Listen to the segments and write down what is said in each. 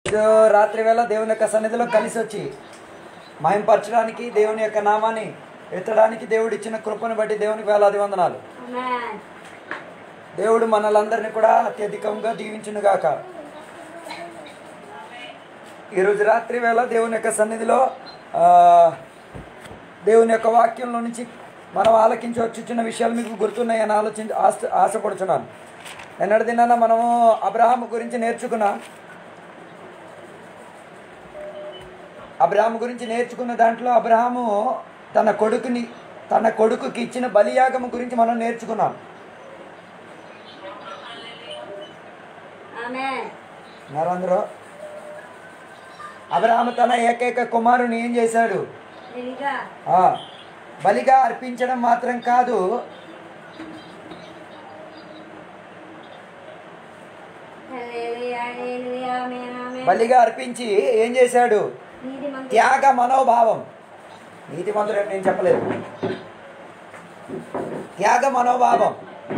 ఈరోజు రాత్రి వేళ దేవుని యొక్క సన్నిధిలో కలిసి వచ్చి మహింపరచడానికి దేవుని యొక్క నామాన్ని ఎత్తడానికి దేవుడు ఇచ్చిన కృపను బట్టి దేవునికి వేలాది వందనాలు Amen. దేవుడు మనలందరినీ కూడా అత్యధికంగా దీవించునుగాక ఈరోజు రాత్రి వేళ దేవుని యొక్క సన్నిధిలో ఆ, దేవుని యొక్క వాక్యంలో నుంచి మనం ఆలకించి వచ్చిన విషయాలు మీకు గుర్తున్నాయని ఆలోచించి ఆశ ఆశపడుచున్నాను నిన్నటి దినాన మనము అబ్రహాం గురించి నేర్చుకున్నాం అబ్రహాము గురించి నేర్చుకున్న దాంట్లో అబ్రహాము తన కొడుకుని తన కొడుకుకి ఇచ్చిన బలియాగము గురించి మనం నేర్చుకున్నాం Amen. ఉన్నారు అందరూ అబ్రహాము తన ఏకైక కుమారుని ఏం చేశాడు Deliga. ఆ, బలిగా అర్పించడం మాత్రం కాదు Hallelujah. Hallelujah. Amen. Amen. బలిగా అర్పించి ఏం చేశాడు నీతి మంత్రి త్యాగ మనోభావం నీతి మంత్రులు నేను చెప్పలేదు త్యాగ మనోభావం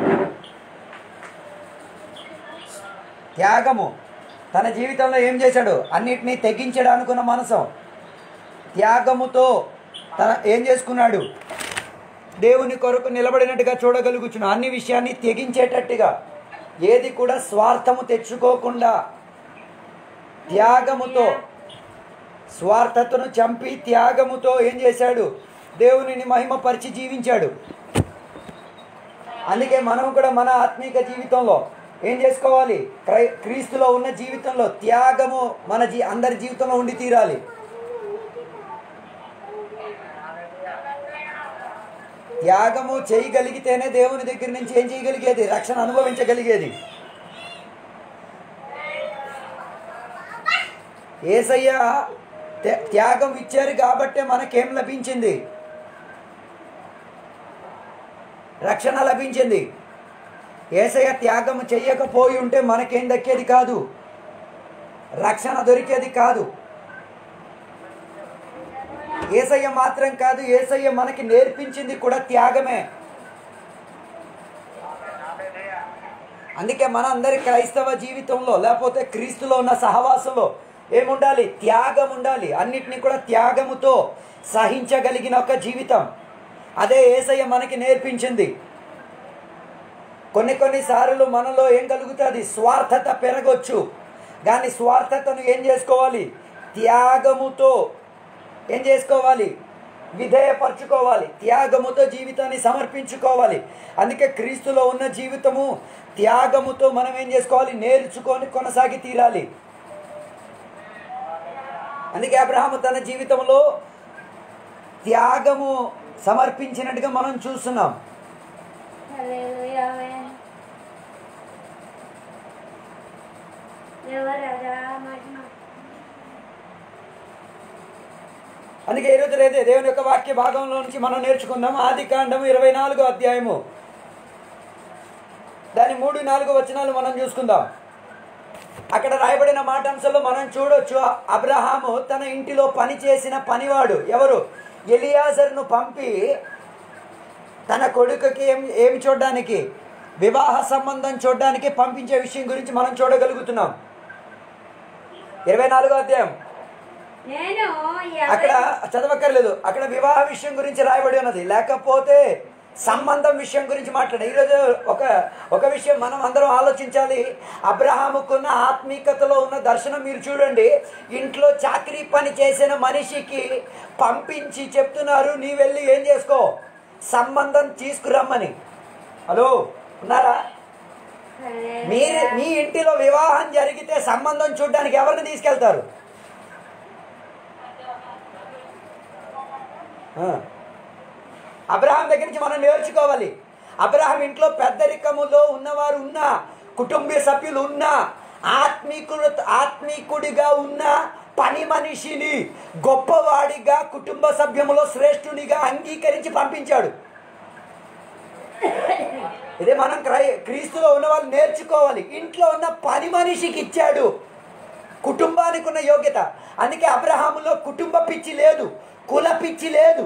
త్యాగము తన జీవితంలో ఏం చేశాడు అన్నిటినీ తెగించడం అనుకున్న మనసు త్యాగముతో తన ఏం చేసుకున్నాడు దేవుని కొరకు నిలబడినట్టుగా చూడగలుగుచున్నా అన్ని విషయాన్ని తెగించేటట్టుగా ఏది కూడా స్వార్థము తెచ్చుకోకుండా త్యాగముతో స్వార్థతను చంపి త్యాగముతో ఏం చేశాడు దేవునిని మహిమపరిచి జీవించాడు అందుకే మనం కూడా మన ఆత్మీక జీవితంలో ఏం చేసుకోవాలి క్రై క్రీస్తులో ఉన్న జీవితంలో త్యాగము మన జీ అందరి జీవితంలో ఉండి తీరాలి త్యాగము చేయగలిగితేనే దేవుని దగ్గర నుంచి ఏం చేయగలిగేది రక్షణ అనుభవించగలిగేది ఏసయ్య త్య- త్యాగం ఇచ్చారు కాబట్టే మనకేం లభించింది రక్షణ లభించింది ఏసయ్య త్యాగం చెయ్యకపోయి ఉంటే మనకేం దక్కేది కాదు రక్షణ దొరికేది కాదు ఏసయ్య మాత్రం కాదు ఏసయ్య మనకి నేర్పించింది కూడా త్యాగమే అందుకే మన అందరి క్రైస్తవ జీవితంలో లేకపోతే క్రీస్తులో ఉన్న సహవాసంలో ఏముండాలి త్యాగం ఉండాలి అన్నిటినీ కూడా త్యాగముతో సహించగలిగిన ఒక జీవితం అదే ఏసయ్య మనకి నేర్పించింది కొన్ని కొన్నిసార్లు మనలో ఏం కలుగుతుంది స్వార్థత పెరగొచ్చు కానీ స్వార్థతను ఏం చేసుకోవాలి త్యాగముతో ఏం చేసుకోవాలి విధేయపరచుకోవాలి త్యాగముతో జీవితాన్ని సమర్పించుకోవాలి అందుకే క్రీస్తులో ఉన్న జీవితము త్యాగముతో మనం ఏం చేసుకోవాలి నేర్చుకొని కొనసాగి తీరాలి అందుకే అబ్రహాము తన జీవితంలో త్యాగము సమర్పించినట్టుగా మనం చూస్తున్నాం Hallelujah. Amen. దేవరాజా మహిమ అందుకే ఈరోజు రేదే దేవుని యొక్క వాక్య భాగంలో నుంచి మనం నేర్చుకుందాం ఆది కాండము ఇరవై నాలుగో అధ్యాయము దాని మూడు నాలుగు వచనాలు మనం చూసుకుందాం అక్కడ రాయబడిన మాటాంశంలో మనం చూడొచ్చు అబ్రహాము తన ఇంటిలో పని చేసిన పనివాడు ఎవరు ఎలియాజర్ను పంపి తన కొడుకుకి ఏం ఏమి చూడడానికి వివాహ సంబంధం చూడడానికి పంపించే విషయం గురించి మనం చూడగలుగుతున్నాం ఇరవై నాలుగో అధ్యాయం నేను అక్కడ ఎవరి చదవక్కర్లేదు అక్కడ వివాహ విషయం గురించి రాయబడి ఉన్నది లేకపోతే సంబంధం విషయం గురించి మాట్లాడే ఈరోజు ఒక ఒక విషయం మనం అందరం ఆలోచించాలి అబ్రహాముకున్న ఆత్మీకతలో ఉన్న దర్శనం మీరు చూడండి ఇంట్లో చాకరీ పని చేసిన మనిషికి పంపించి చెప్తున్నారు నీ వెళ్ళి ఏం చేసుకో సంబంధం తీసుకురమ్మని హలో ఉన్నారా మీరు మీ ఇంటిలో వివాహం జరిగితే సంబంధం చూడడానికి ఎవరిని తీసుకెళ్తారు ఆ. అబ్రహాం దగ్గర నుంచి మనం నేర్చుకోవాలి అబ్రహాం ఇంట్లో పెద్దరికములో ఉన్నవారు ఉన్నా కుటుంబ సభ్యులు ఉన్నా ఆత్మీకుడు ఆత్మీకుడిగా ఉన్న పని మనిషిని గొప్పవాడిగా కుటుంబ సభ్యములో శ్రేష్ఠునిగా అంగీకరించి పంపించాడు ఇదే మనం క్రై క్రీస్తులో ఉన్న వాళ్ళు నేర్చుకోవాలి ఇంట్లో ఉన్న పని మనిషికి ఇచ్చాడు కుటుంబానికి ఉన్న యోగ్యత అందుకే అబ్రహాములో కుటుంబ పిచ్చి లేదు కుల పిచ్చి లేదు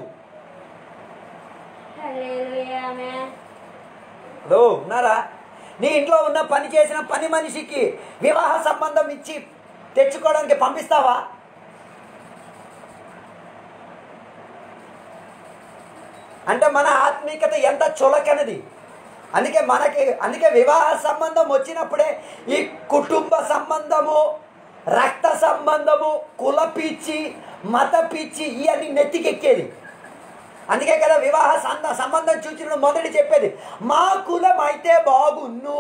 Hallelujah. Amen. హలో ఉన్నారా నీ ఇంట్లో ఉన్న పని చేసిన పని మనిషికి వివాహ సంబంధం ఇచ్చి తెచ్చుకోవడానికి పంపిస్తావా అంటే మన ఆత్మీయత ఎంత చులకనది అందుకే మనకి అందుకే వివాహ సంబంధం వచ్చినప్పుడే ఈ కుటుంబ సంబంధము రక్త సంబంధము కుల పిచ్చి మత పిచ్చి ఇవన్నీ నెత్తికెక్కేది అందుకే కదా వివాహ సంద సంబంధం చూసిన మొదటి చెప్పేది మా కులం అయితే బాగున్ను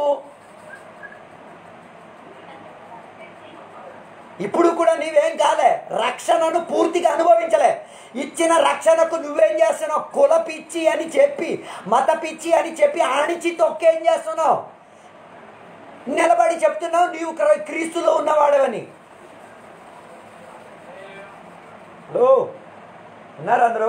ఇప్పుడు కూడా నీవేం కాలే రక్షణను పూర్తిగా అనుభవించలే ఇచ్చిన రక్షణకు నువ్వేం చేస్తున్నావు కుల పిచ్చి అని చెప్పి మత పిచ్చి అని చెప్పి ఆణిచి తొక్కేం చేస్తున్నావు నిలబడి చెప్తున్నావు నీవు క్ర- క్రీస్తులో ఉన్నవాడవని హలో ఉన్నారు అందరూ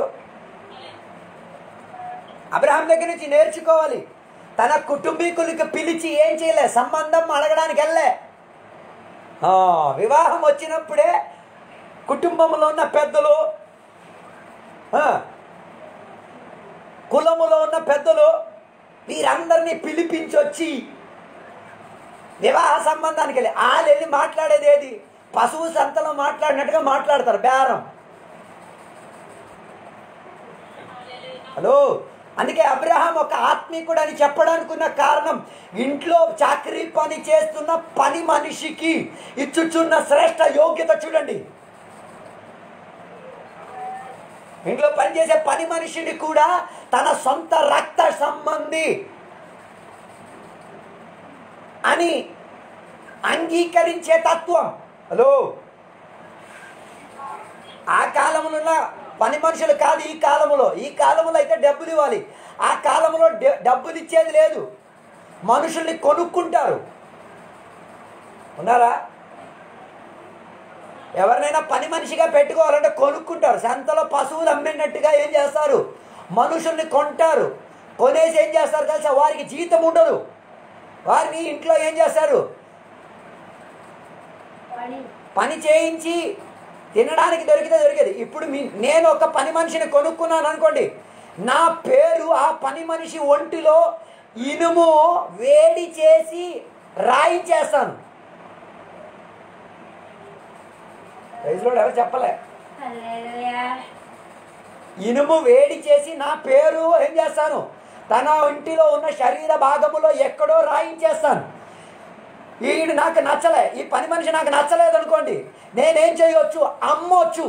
అబ్రహాం దగ్గర నుంచి నేర్చుకోవాలి తన కుటుంబీకులకి పిలిచి ఏం చేయలే సంబంధం అడగడానికి వెళ్ళే ఆ, వివాహం వచ్చినప్పుడే కుటుంబంలో ఉన్న పెద్దలు ఆ, కులములో ఉన్న పెద్దలు వీరందరినీ పిలిపించొచ్చి వివాహ సంబంధానికి వెళ్ళి వాళ్ళు వెళ్ళి మాట్లాడేది ఏది పశువు సంతలో మాట్లాడినట్టుగా మాట్లాడతారు బేరం హలో అందుకే అబ్రహాం ఒక ఆత్మీకుడు అని చెప్పడానికి ఉన్న కారణం ఇంట్లో చాకరీ పని చేస్తున్న పని మనిషికి ఇచ్చుచున్న శ్రేష్ట యోగ్యత చూడండి ఇంట్లో పనిచేసే పని మనిషిని కూడా తన సొంత రక్త సంబంధి అని అంగీకరించే తత్వం హలో ఆ కాలంలో పని మనుషులు కాదు ఈ కాలంలో ఈ కాలంలో అయితే డబ్బులు ఇవ్వాలి ఆ కాలంలో డె- డబ్బులు ఇచ్చేది లేదు మనుషుల్ని కొనుక్కుంటారు ఉన్నారా ఎవరినైనా పని మనిషిగా పెట్టుకోవాలంటే కొనుక్కుంటారు సంతలో పశువులు అమ్మినట్టుగా ఏం చేస్తారు మనుషుల్ని కొంటారు కొనేసి ఏం చేస్తారు తెలుసా వారికి జీతం ఉండదు వారిని ఇంట్లో ఏం చేస్తారు పని పని చేయించి తినడానికి దొరికితే దొరికేది ఇప్పుడు మీ నేను ఒక పని మనిషిని కొనుక్కున్నాను అనుకోండి నా పేరు ఆ పని మనిషి ఒంటిలో ఇనుము వేడి చేసి రాయించేస్తాను రైతులో ఎవరు చెప్పలే హల్లెలూయా ఇనుము వేడి చేసి నా పేరు ఏం చేస్తాను తన ఇంటిలో ఉన్న శరీర భాగములో ఎక్కడో రాయించేస్తాను ఈయన నాకు నచ్చలే ఈ పని మనిషి నాకు నచ్చలేదు అనుకోండి నేనేం చేయొచ్చు అమ్మొచ్చు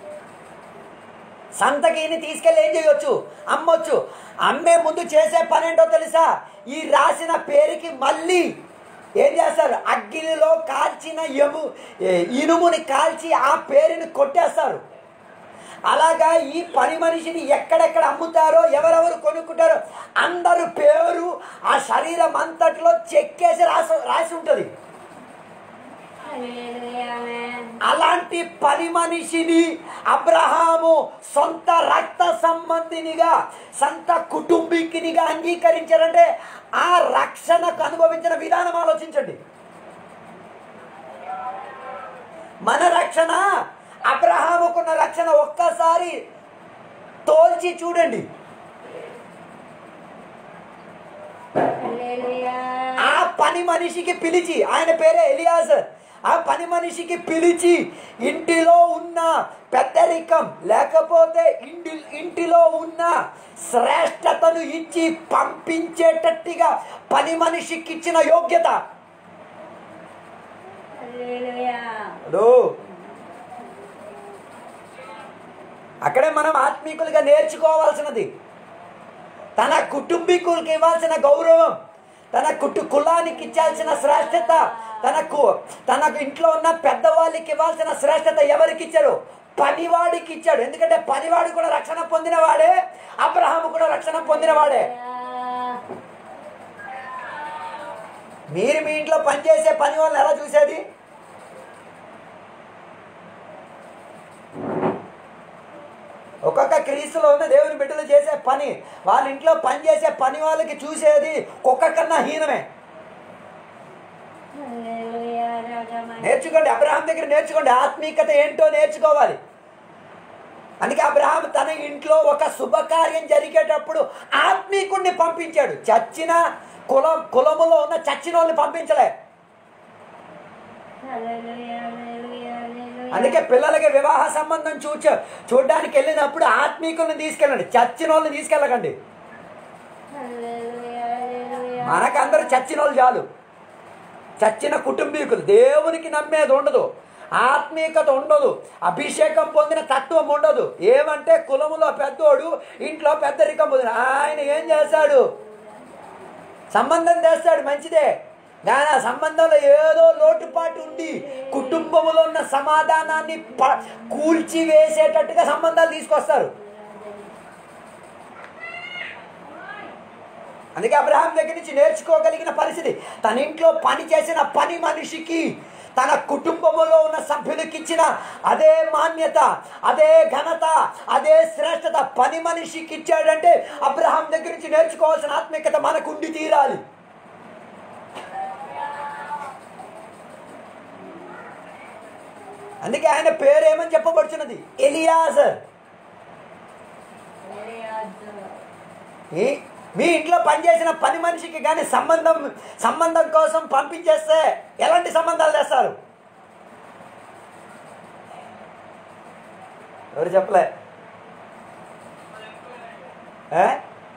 సంతకి ఈయన్ని తీసుకెళ్ళి ఏం చేయొచ్చు అమ్మొచ్చు అమ్మే ముందు చేసే పని ఏంటో తెలుసా ఈ రాసిన పేరుకి మళ్ళీ ఏం చేస్తారు అగ్గిలిలో కాల్చిన ఎము ఏ, ఇనుముని కాల్చి ఆ పేరుని కొట్టేస్తారు అలాగా ఈ పని మనిషిని ఎక్కడెక్కడ అమ్ముతారో ఎవరెవరు కొనుక్కుంటారో అందరు పేరు ఆ శరీరం అంతట్లో చెక్కేసి రాసి రాసి ఉంటుంది హల్లెలూయా ఆమేన్ అలాంటి పని మనిషిని అబ్రహాము సొంత రక్త సంబంధినిగా సొంత కుటుంబీకినిగా అంగీకరించారంటే ఆ రక్షణకు అనుభవించిన విధానం ఆలోచించండి మన రక్షణ అబ్రహాముకున్న రక్షణ ఒక్కసారి తోల్చి చూడండి హల్లెలూయా ఆ పని మనిషికి పిలిచి ఆయన పేరే ఎలియాజర్ ఆ పని మనిషికి పిలిచి ఇంటిలో ఉన్న పెద్దరికం లేకపోతే ఇంటి ఇంటిలో ఉన్న శ్రేష్టతను ఇచ్చి పంపించేటట్టుగా పని మనిషికి ఇచ్చిన యోగ్యత హల్లెలూయా హలో అక్కడే మనం ఆత్మీకులుగా నేర్చుకోవాల్సినది తన కుటుంబీకులకి ఇవ్వాల్సిన గౌరవం తన కుటు కులానికి ఇచ్చాల్సిన శ్రేష్టత తనకు తనకు ఇంట్లో ఉన్న పెద్దవాళ్ళకి ఇవ్వాల్సిన శ్రేష్టత ఎవరికి ఇచ్చారు పనివాడికి ఇచ్చాడు ఎందుకంటే పనివాడు కూడా రక్షణ పొందినవాడే అబ్రహాము కూడా రక్షణ పొందినవాడే మీరు మీ ఇంట్లో పనిచేసే పని వాళ్ళని ఎలా చూసేది ఒక్కొక్క క్రీస్తులో ఉన్న దేవుని బిడ్డలు చేసే పని వాళ్ళ ఇంట్లో పని చేసే పని వాళ్ళకి చూసేది కుక్క కన్నా హీనమే హల్లెలూయా రాజమా నేర్చుకోండి అబ్రహాం దగ్గర నేర్చుకోండి ఆత్మీయత ఏంటో నేర్చుకోవాలి అందుకే అబ్రహాం తన ఇంట్లో ఒక శుభకార్యం జరిగేటప్పుడు ఆత్మీకుడిని పంపించాడు చచ్చిన కులం కులములో ఉన్న చచ్చిన వాళ్ళని పంపించలే హల్లెలూయా హల్లెలూయా అందుకే పిల్లలకి వివాహ సంబంధం చూచ చూడడానికి వెళ్ళినప్పుడు ఆత్మీకులను తీసుకెళ్ళండి చచ్చిన వాళ్ళని తీసుకెళ్ళకండి హల్లెలూయా హల్లెలూయా మనకందరూ చచ్చిన వాళ్ళు చాలు చచ్చిన కుటుంబీకులు దేవునికి నమ్మేది ఉండదు ఆత్మీయత ఉండదు అభిషేకం పొందిన తత్వం ఉండదు ఏమంటే కులములో పెద్దోడు ఇంట్లో పెద్దరికం పొందిన ఆయన ఏం చేస్తాడు సంబంధం చేస్తాడు మంచిదే కానీ ఆ సంబంధంలో ఏదో లోటుపాటు ఉండి కుటుంబంలో ఉన్న సమాధానాన్ని ప కూల్చి వేసేటట్టుగా సంబంధాలు తీసుకొస్తారు అందుకే అబ్రహాం దగ్గర నుంచి నేర్చుకోగలిగిన పరిస్థితి తన ఇంట్లో పని చేసిన పని మనిషికి తన కుటుంబంలో ఉన్న సభ్యులకి ఇచ్చిన అదే మాన్యత అదే ఘనత అదే శ్రేష్టత పని మనిషికి ఇచ్చాడంటే అబ్రహాం దగ్గర నుంచి నేర్చుకోవాల్సిన ఆత్మీయత మనకు ఉండి తీరాలి అందుకే ఆయన పేరు ఏమని చెప్పబడుచున్నది ఎలియాజర్ ఈ మీ ఇంట్లో పనిచేసిన పని మనిషికి కానీ సంబంధం సంబంధం కోసం పంపించేస్తే ఎలాంటి సంబంధాలు చేస్తారు ఎవరు చెప్పలే ఏ?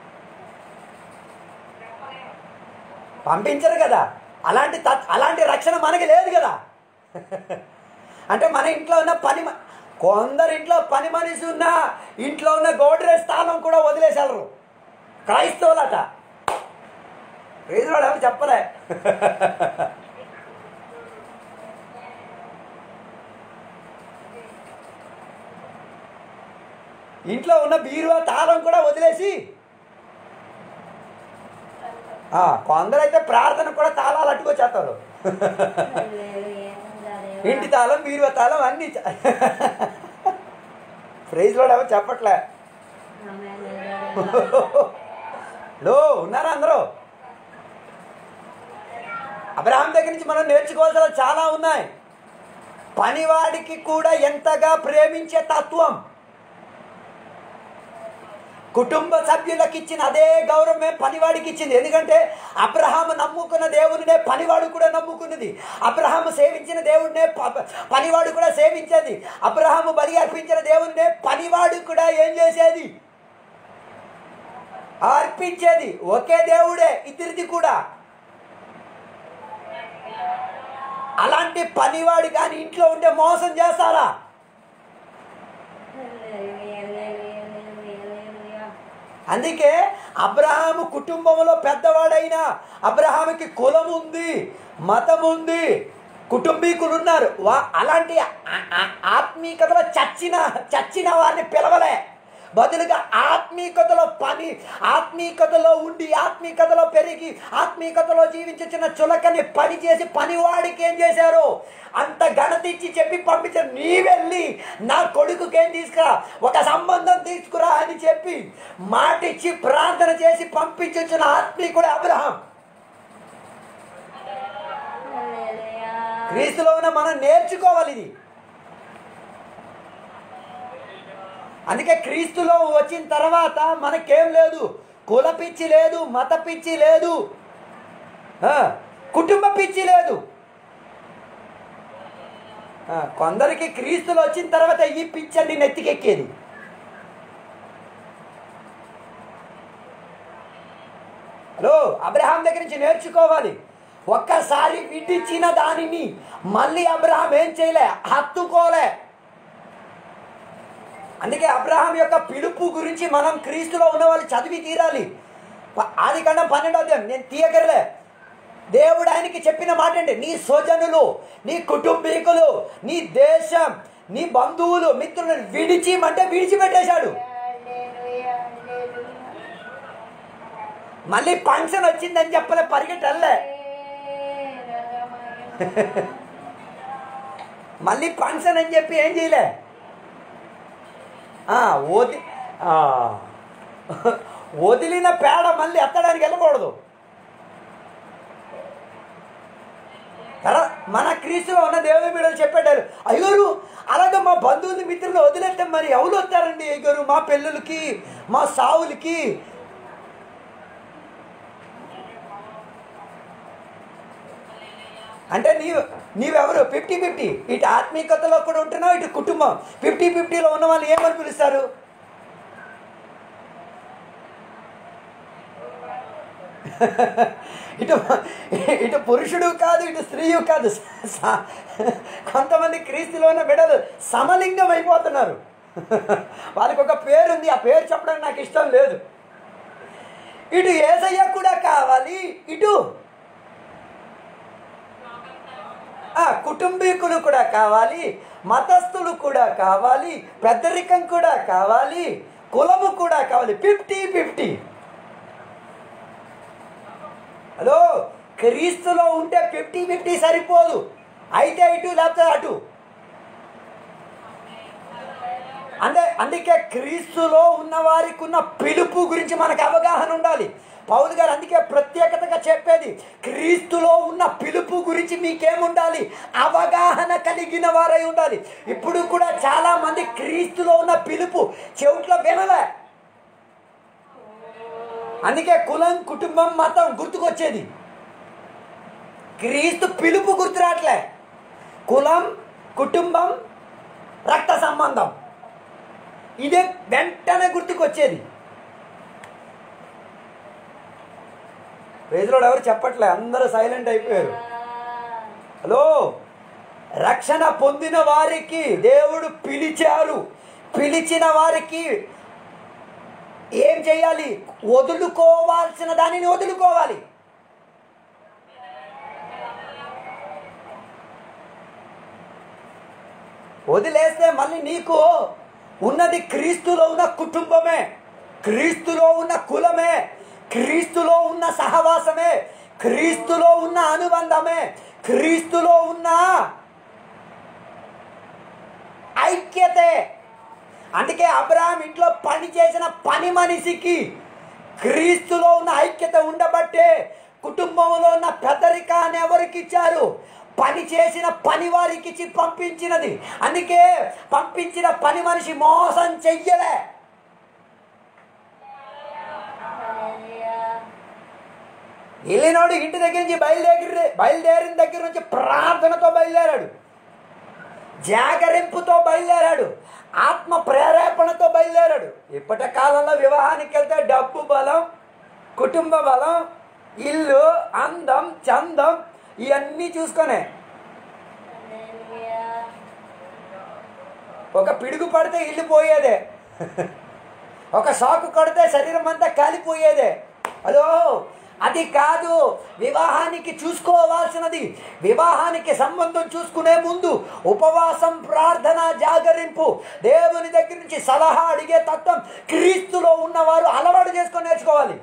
పంపించరు కదా అలాంటి తత్- అలాంటి రక్షణ మనకి లేదు కదా అంటే మన ఇంట్లో ఉన్న పని మ- కొందరు ఇంట్లో పని మనిషి ఉన్న ఇంట్లో ఉన్న గోడ్రేజ్ స్థానం కూడా వదిలేసేళ్ళరు క్రైస్తవులట రీజన్ ఎవరు చెప్పలే ఇంట్లో ఉన్న బీరువా తాళం కూడా వదిలేసి ఆ, కొందరైతే ప్రార్థన కూడా తాళాలు అట్టుకొచ్చేస్తారు హల్లెలూయా హల్లెలూయా ఇంటి తాళం బీరువా తాళం అన్ని ప్రైజ్ లో ఎవరు చెప్పట్లే ఆమేన్ హల్లెలూయా లో ఉన్నారా అందరూ అబ్రహాం దగ్గర నుంచి మనం నేర్చుకోవాల్సిన చాలా ఉన్నాయి పనివాడికి కూడా ఎంతగా ప్రేమించే తత్వం కుటుంబ సభ్యులకు ఇచ్చిన అదే గౌరవమే పనివాడికి ఇచ్చింది ఎందుకంటే అబ్రహాము నమ్ముకున్న దేవుడినే పనివాడు కూడా నమ్ముకున్నది అబ్రహాము సేవించిన దేవుడినే ప- పనివాడు కూడా సేవించేది అబ్రహాము బలి అర్పించిన దేవుడినే పనివాడు కూడా ఏం చేసేది అర్పించేది ఒకే దేవుడే ఇద్దరిది కూడా అలాంటి పనివాడు కానీ ఇంట్లో ఉంటే మోసం చేస్తారా హల్లెలూయా హల్లెలూయా హల్లెలూయా హల్లెలూయా అందుకే అబ్రహాము కుటుంబంలో పెద్దవాడైనా అబ్రహాముకి కులం ఉంది మతం ఉంది కుటుంబీకులు ఉన్నారు వా అలాంటి ఆ- ఆ- ఆత్మీయతలో చచ్చిన చచ్చిన వారిని పిలవలే బదులుగా ఆత్మీయతలో పని ఆత్మీయతలో ఉండి ఆత్మీయతలో పెరిగి ఆత్మీయతలో జీవించిన చులకని పని చేసి పనివాడికి ఏం చేశారు అంత ఘనత ఇచ్చి చెప్పి పంపించారు నీ వెళ్ళి నా కొడుకుకేం తీసుకురా ఒక సంబంధం తీసుకురా అని చెప్పి మాట ఇచ్చి ప్రార్థన చేసి పంపించొచ్చిన ఆత్మీకుడు అబ్రహాం హల్లెలూయా క్రీస్తులో ఉన్న మనం నేర్చుకోవాలి ఇది అందుకే క్రీస్తులో వచ్చిన తర్వాత మనకేం లేదు కుల పిచ్చి లేదు మత పిచ్చి లేదు ఆ, కుటుంబ పిచ్చి లేదు ఆ, కొందరికి క్రీస్తులు వచ్చిన తర్వాత ఈ పిచ్చి అన్ని నెత్తికెక్కేది హలో అబ్రహాం దగ్గర నుంచి నేర్చుకోవాలి ఒక్కసారి విడిచిన దానిని మళ్ళీ అబ్రహాం ఏం చేయలే హత్తుకోలే అందుకే అబ్రహాం యొక్క పిలుపు గురించి మనం క్రీస్తులో ఉన్న వాళ్ళు చదివి తీరాలి ప- ఆది కాండం పన్నెండో అధ్యాయం నేను తీయగలలే దేవుడు ఆయనకి చెప్పిన మాట ఏంటి నీ స్వజనులు నీ కుటుంబీకులు నీ దేశం నీ బంధువులు మిత్రులను విడిచి అంటే విడిచిపెట్టేశాడు హల్లెలూయా హల్లెలూయా మళ్ళీ ఫంక్షన్ వచ్చిందని చెప్పలే పరిగెట్టలే మళ్ళీ ఫంక్షన్ అని చెప్పి ఏం చేయలే ఆ, వది ఆ, వదిలిన పేడ మళ్ళీ ఎత్తడానికి వెళ్ళకూడదు కదా మన క్రీస్తులో ఉన్న దేవుని బిడ్డలు చెప్పాడు అయ్యోరు అలాగే మా బంధువులు మిత్రులు వదిలేస్తే మరి ఎవరు వస్తారండి అయ్యారు మా పెళ్ళిళ్ళకి మా సావులకి అంటే నీ నీవెవరు ఫిఫ్టీ ఫిఫ్టీ ఇటు ఆత్మీయతలో కూడా ఉంటున్నావు ఇటు కుటుంబం ఫిఫ్టీ ఫిఫ్టీలో ఉన్న వాళ్ళు ఏమని పిలుస్తారు ఇటు ఇటు పురుషుడు కాదు ఇటు స్త్రీయు కాదు స- కొంతమంది క్రీస్తులో ఉన్న బిడ్డలు సమలింగం అయిపోతున్నారు వాళ్ళకి ఒక పేరు ఉంది ఆ పేరు చెప్పడానికి నాకు ఇష్టం లేదు ఇటు ఏసయ్య కూడా కావాలి ఇటు ఆ, కుటుంబీకులు కూడా కావాలి మతస్థులు కూడా కావాలి పెద్దరికం కూడా కావాలి కులము కూడా కావాలి ఫిఫ్టీ ఫిఫ్టీ హలో క్రీస్తులో ఉంటే ఫిఫ్టీ ఫిఫ్టీ సరిపోదు అయితే ఇటు లేకపోతే అటు అంటే అందుకే క్రీస్తులో ఉన్న వారికి ఉన్న పిలుపు గురించి మనకు అవగాహన ఉండాలి పౌలు గారు అందుకే ప్రత్యేకతగా చెప్పేది క్రీస్తులో ఉన్న పిలుపు గురించి మీకేముండాలి అవగాహన కలిగిన వారై ఉండాలి ఇప్పుడు కూడా చాలా మంది క్రీస్తులో ఉన్న పిలుపు చెవిట్లో వినలే అందుకే కులం కుటుంబం మతం గుర్తుకొచ్చేది క్రీస్తు పిలుపు గుర్తురాట్లే కులం కుటుంబం రక్త సంబంధం ఇదే వెంటనే గుర్తుకొచ్చేది రేజులో ఎవరు చెప్పట్లే అందరూ సైలెంట్ అయిపోయారు హలో రక్షణ పొందిన వారికి దేవుడు పిలిచారు పిలిచిన వారికి ఏం చేయాలి వదులుకోవాల్సిన దానిని వదులుకోవాలి వదిలేస్తే మళ్ళీ నీకు ఉన్నది క్రీస్తులో ఉన్న కుటుంబమే క్రీస్తులో ఉన్న కులమే క్రీస్తులో ఉన్న సహవాసమే క్రీస్తులో ఉన్న అనుబంధమే క్రీస్తులో ఉన్న ఐక్యతే అందుకే అబ్రహాం ఇంట్లో పని చేసిన పని మనిషికి క్రీస్తులో ఉన్న ఐక్యత ఉండబట్టే కుటుంబంలో ఉన్న పెద్దరికాన్ని ఎవరికి ఇచ్చారు పని చేసిన పని వారికి ఇచ్చి పంపించినది అందుకే పంపించిన పని మనిషి మోసం చెయ్యలే వెళ్ళినోడు ఇంటి దగ్గర నుంచి బయలుదేరి బయలుదేరిన దగ్గర నుంచి ప్రార్థనతో బయలుదేరాడు జాగరింపుతో బయలుదేరాడు ఆత్మ ప్రేరేపణతో బయలుదేరాడు ఇప్పటి కాలంలో వివాహానికి వెళ్తే డబ్బు బలం కుటుంబ బలం ఇల్లు అందం చందం ఇవన్నీ చూసుకొనే ఒక పిడుగు పడితే ఇల్లు పోయేదే ఒక షాకు కొడితే శరీరం అంతా కాలిపోయేదే హలో అది కాదు వివాహానికి చూసుకోవాల్సినది వివాహానికి సంబంధం చూసుకునే ముందు ఉపవాసం ప్రార్థన జాగరింపు దేవుని దగ్గర నుంచి సలహా అడిగే తత్వం క్రీస్తులో ఉన్నవారు అలవాటు చేసుకొని నేర్చుకోవాలి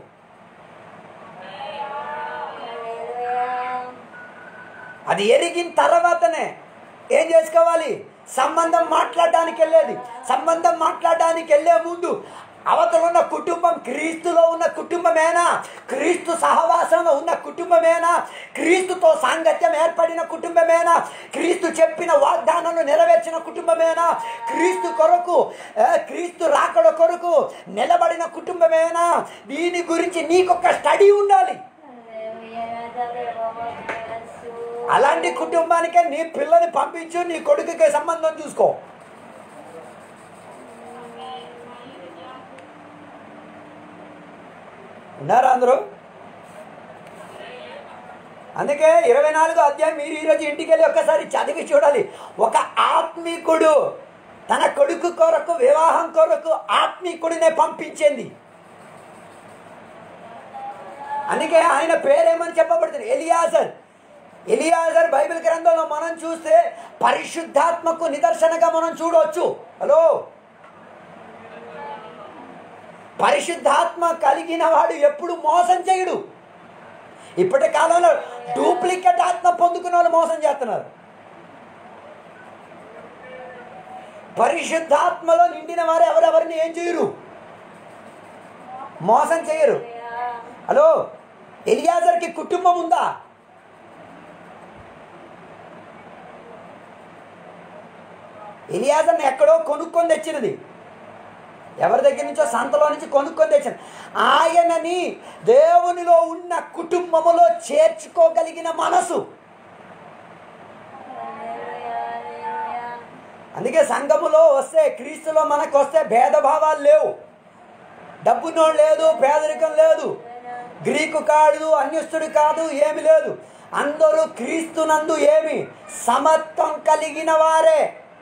అది ఎరిగిన తర్వాతనే ఏం చేసుకోవాలి సంబంధం మాట్లాడడానికి వెళ్ళేది సంబంధం మాట్లాడడానికి వెళ్ళే ముందు అవతల ఉన్న కుటుంబం క్రీస్తులో ఉన్న కుటుంబమేనా క్రీస్తు సహవాసంలో ఉన్న కుటుంబమేనా క్రీస్తుతో సాంగత్యం ఏర్పడిన కుటుంబమేనా క్రీస్తు చెప్పిన వాగ్దానాలు నెరవేర్చిన కుటుంబమేనా క్రీస్తు కొరకు ఆ, క్రీస్తు రాకడ కొరకు నిలబడిన కుటుంబమేనా దీని గురించి నీకొక స్టడీ ఉండాలి అలాంటి కుటుంబానికే నీ పిల్లని పంపించు నీ కొడుకుకి సంబంధం చూసుకో ఉన్నారా అందరూ అందుకే ఇరవై నాలుగో అధ్యాయం మీరు ఈరోజు ఇంటికి వెళ్ళి ఒక్కసారి చదివి చూడాలి ఒక ఆత్మీకుడు తన కొడుకు కొరకు వివాహం కొరకు ఆత్మీకుడినే పంపించింది అందుకే ఆయన పేరేమని చెప్పబడుతుంది ఎలియాజర్ ఎలియాజర్ బైబిల్ గ్రంథంలో మనం చూస్తే పరిశుద్ధాత్మకు నిదర్శనగా మనం చూడవచ్చు హలో పరిశుద్ధాత్మ కలిగిన వాడు ఎప్పుడు మోసం చేయడు ఇప్పటి కాలంలో డూప్లికేట్ ఆత్మ పొందుకున్న వాళ్ళు మోసం చేస్తున్నారు పరిశుద్ధాత్మలో నిండిన వారు ఎవరెవరిని ఏం చేయరు మోసం చేయరు హలో ఎలియాజర్కి కుటుంబం ఉందా ఎలియాజర్ని ఎక్కడో కొనుక్కొని తెచ్చినది ఎవరి దగ్గర నుంచో సంతలో నుంచి కొనుక్కొని తెచ్చాను ఆయనని దేవునిలో ఉన్న కుటుంబములో చేర్చుకోగలిగిన మనసు అందుకే సంఘములో వస్తే క్రీస్తులో మనకు వస్తే భేదభావాలు లేవు డబ్బునో లేదు పేదరికం లేదు గ్రీకు కాదు అన్యస్తుడు కాదు ఏమి లేదు అందరూ క్రీస్తునందు ఏమి సమత్వం కలిగిన వారే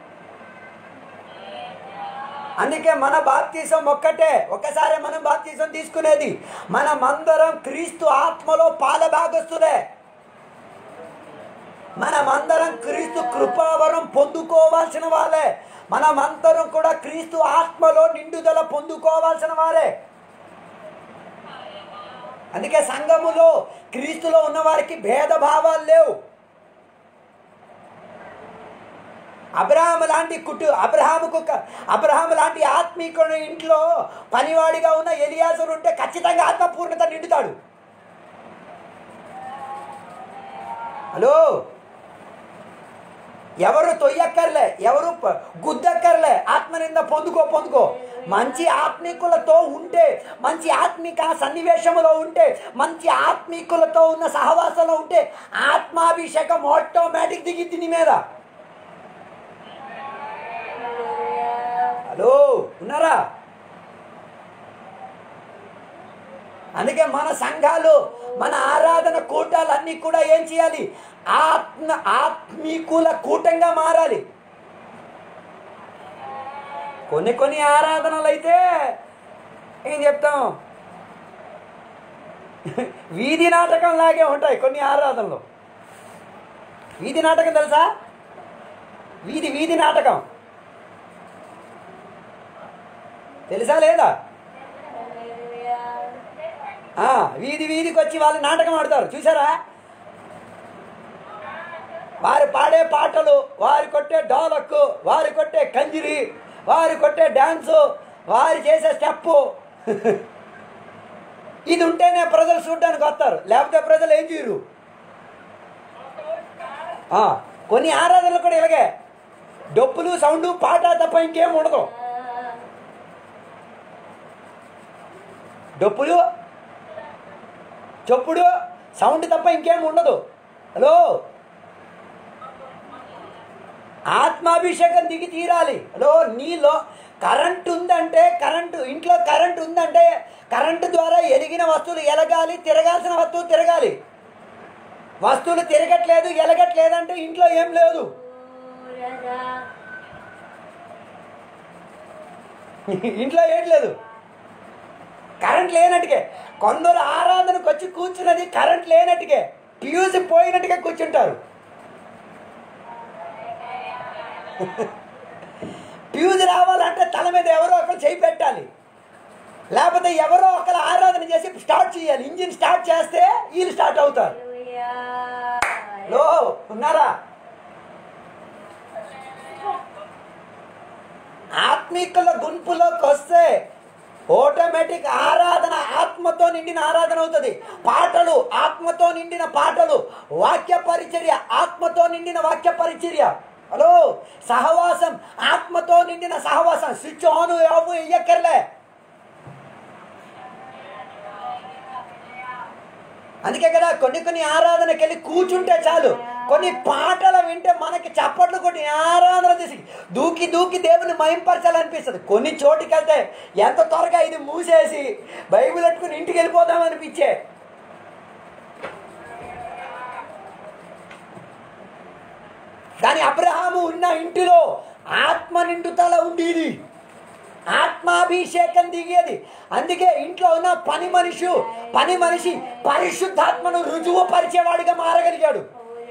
అందుకే మన బాప్తీసం ఒక్కటే ఒకసారి మనం బాప్తీసం తీసుకునేది మనమందరం క్రీస్తు ఆత్మలో పాలభాగస్తులే మనమందరం క్రీస్తు కృపావరం పొందుకోవాల్సిన వాళ్ళే మనమందరం కూడా క్రీస్తు ఆత్మలో నిండుదల పొందుకోవాల్సిన వారే అందుకే సంఘములో క్రీస్తులో ఉన్న వారికి భేదభావాలు లేవు అబ్రహాము లాంటి కుటు అబ్రహాముకు క- అబ్రహాము లాంటి ఆత్మీకుడు ఇంట్లో పనివాడిగా ఉన్న ఎలియాజరు ఉంటే ఖచ్చితంగా ఆత్మపూర్ణత నిండుతాడు హలో ఎవరు తొయ్యక్కర్లే ఎవరు ప- గుద్దక్కర్లే ఆత్మనింద పొందుకో పొందుకో మంచి ఆత్మీకులతో ఉంటే మంచి ఆత్మిక సన్నివేశంలో ఉంటే మంచి ఆత్మీకులతో ఉన్న సహవాసంలో ఉంటే ఆత్మాభిషేకం ఆటోమేటిక్ దిగిద్ది నీ మీద హలో ఉన్నారా అందుకే మన సంఘాలు మన ఆరాధన కూటాలు అన్నీ కూడా ఏం చేయాలి ఆత్మ ఆత్మీకుల కూటంగా మారాలి కొన్ని కొన్ని ఆరాధనలు అయితే ఏం చెప్తాం వీధి నాటకం లాగే ఉంటాయి కొన్ని ఆరాధనలు వీధి నాటకం తెలుసా వీధి వీధి నాటకం తెలుసా లేదా ఆ, వీధి వీధికి వచ్చి వాళ్ళు నాటకం ఆడతారు చూసారా వారు పాడే పాటలు వారు కొట్టే డోలక్కు వారు కొట్టే కంజిరి వారు కొట్టే డ్యాన్సు వారు చేసే స్టెప్పు ఇది ఉంటేనే ప్రజలు చూడడానికి వస్తారు లేకపోతే ప్రజలు ఏం చేయరు ఆ, కొన్ని ఆరాధనలు కూడా ఇలాగే డప్పులు సౌండ్ పాట తప్ప ఇంకేం ఉండదు డప్పులు చొప్పుడు సౌండ్ తప్ప ఇంకేం ఉండదు హలో ఆత్మాభిషేకం దిగి తీరాలి హలో నీలో కరెంట్ ఉందంటే కరెంటు ఇంట్లో కరెంట్ ఉందంటే కరెంటు ద్వారా ఎలిగిన వస్తువులు ఎలగాలి తిరగాల్సిన వస్తువు తిరగాలి వస్తువులు తిరగట్లేదు ఎలగట్లేదంటే ఇంట్లో ఏం లేదు ఇంట్లో ఏం లేదు కరెంట్ లేనట్టుకే కొందరు ఆరాధనకు వచ్చి కూర్చున్నది కరెంట్ లేనట్టుకే ఫ్యూజ్ పోయినట్టుగా కూర్చుంటారు ఫ్యూజ్ రావాలంటే తల మీద ఎవరో ఒకరు చేయి పెట్టాలి లేకపోతే ఎవరో ఒకరు ఆరాధన చేసి స్టార్ట్ చేయాలి ఇంజిన్ స్టార్ట్ చేస్తే వీళ్ళు స్టార్ట్ అవుతారు లో ఉన్నారా ఆత్మీకుల గుంపులోకి వస్తే ఆటోమేటిక్ ఆరాధన ఆత్మతో నిండిన ఆరాధన అవుతుంది పాటలు ఆత్మతో నిండిన పాటలు వాక్య పరిచర్య ఆత్మతో నిండిన వాక్య పరిచర్య హలో సహవాసం ఆత్మతో నిండిన సహవాసం స్విచ్ ఆన్ ఆఫ్ వెయ్యక్కర్లే అందుకే కదా కొన్ని కొన్ని ఆరాధనకి వెళ్ళి కూర్చుంటే చాలు కొన్ని పాటలు వింటే మనకి చప్పట్లు కొట్టి ఆరాధన చేసి దూకి దూకి దేవుని మయంపరచాలనిపిస్తుంది కొన్ని చోటుకి వెళ్తే ఎంత త్వరగా ఇది మూసేసి బైబిల్ పెట్టుకుని ఇంటికి వెళ్ళిపోదాం అనిపించే కానీ అబ్రహాము ఉన్న ఇంటిలో ఆత్మ నిండుతల ఉండేది ఆత్మాభిషేకం దిగేది అందుకే ఇంట్లో ఉన్న పని మనిషి పని మనిషి పరిశుద్ధాత్మను రుజువు పరిచేవాడిగా మారగలిగాడు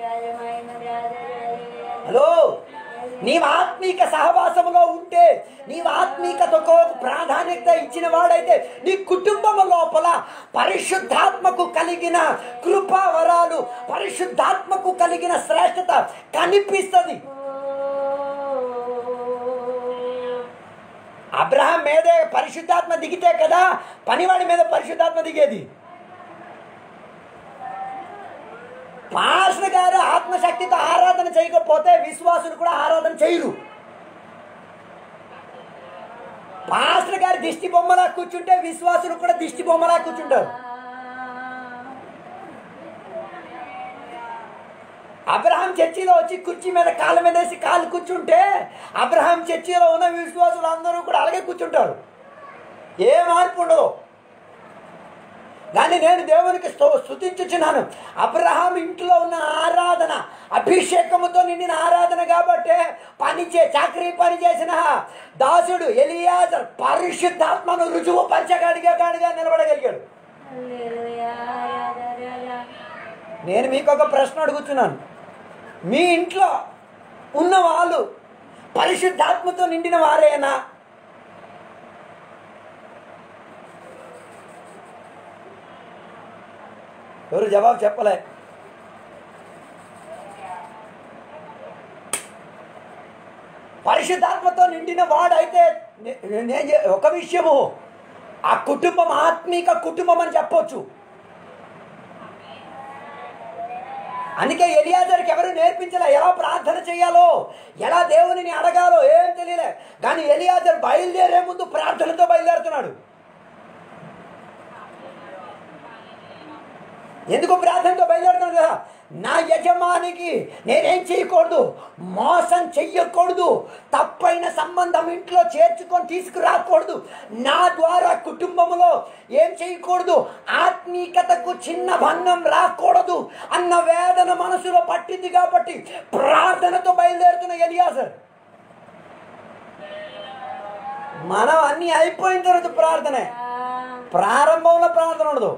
హలో నీవు ఆత్మీక సహవాసంలో ఉంటే నీవు ఆత్మీకతకు ప్రాధాన్యత ఇచ్చిన వాడైతే నీ కుటుంబం లోపల పరిశుద్ధాత్మకు కలిగిన కృపా వరాలు పరిశుద్ధాత్మకు కలిగిన శ్రేష్టత కనిపిస్తుంది అబ్రహాం మీదే పరిశుద్ధాత్మ దిగితే కదా పనివాడి మీద పరిశుద్ధాత్మ దిగేది పాస్టర్ గారు ఆత్మశక్తితో ఆరాధన చేయకపోతే విశ్వాసులు కూడా ఆరాధన చేయరు పాస్టర్ గారు దిష్టి బొమ్మలా కూర్చుంటే విశ్వాసులు కూడా దిష్టి బొమ్మలా కూర్చుంటారు అబ్రహాం చర్చిలో వచ్చి కుర్చీ మీద కాళ్ళ మీద వేసి కాళ్ళు కూర్చుంటే అబ్రహాం చర్చిలో ఉన్న విశ్వాసులు అందరూ కూడా అలాగే కూర్చుంటారు ఏ మార్పు ఉండదు కానీ నేను దేవునికి స్తు- స్తుతించుచున్నాను అబ్రహాం ఇంట్లో ఉన్న ఆరాధన అభిషేకముతో నిండిన ఆరాధన కాబట్టి పనిచే చాకరీ పని చేసిన దాసుడు ఎలియాజర్ పరిశుద్ధాత్మను రుజువు పంచగాడిగా గాడిగా నిలబడగలిగాడు హల్లెలూయా ఆరాధన నేను మీకు ఒక ప్రశ్న అడుగుతున్నాను మీ ఇంట్లో ఉన్న వాళ్ళు పరిశుద్ధాత్మతో నిండిన వారేనా ఎవరు జవాబు చెప్పలే పరిశుద్ధాత్మతో నిండిన వాడైతే నే- నేను చె- ఒక విషయము ఆ కుటుంబం ఆత్మీక కుటుంబం అని చెప్పొచ్చు అందుకే ఎలియాజర్కి ఎవరు నేర్పించలే ఎలా ప్రార్థన చేయాలో ఎలా దేవునిని అడగాలో ఏం తెలియలే కానీ ఎలియాజర్ బయలుదేరే ముందు ప్రార్థనతో బయలుదేరుతున్నాడు ఎందుకు ప్రార్థనతో బయలుదేరుతున్నాడు కదా నా యజమానికి నేనేం చేయకూడదు మోసం చెయ్యకూడదు తప్పైన సంబంధం ఇంట్లో చేర్చుకొని తీసుకురాకూడదు నా ద్వారా కుటుంబంలో ఏం చేయకూడదు ఆత్మీకతకు చిన్న భంగం రాకూడదు అన్న వేదన మనసులో పట్టింది కాబట్టి ప్రార్థనతో బయలుదేరుతున్న ఎలియాసర్ మనం అన్ని అయిపోయిన తర్వాత ప్రార్థనే ప్రారంభంలో ప్రార్థన ఉండదు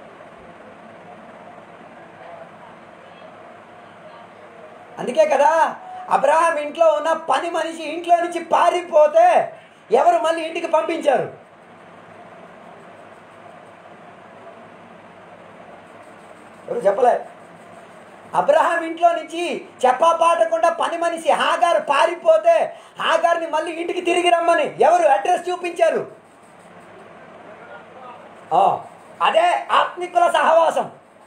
అందుకే కదా అబ్రహాం ఇంట్లో ఉన్న పని మనిషి ఇంట్లో నుంచి పారిపోతే ఎవరు మళ్ళీ ఇంటికి పంపించారు ఎవరు చెప్పలే అబ్రహాం ఇంట్లో నుంచి చెప్పా పాటకుండా పని మనిషి హాగారు పారిపోతే హాగారిని మళ్ళీ ఇంటికి తిరిగి రమ్మని ఎవరు అడ్రస్ చూపించారు ఆ, అదే ఆత్మికుల సహవాసం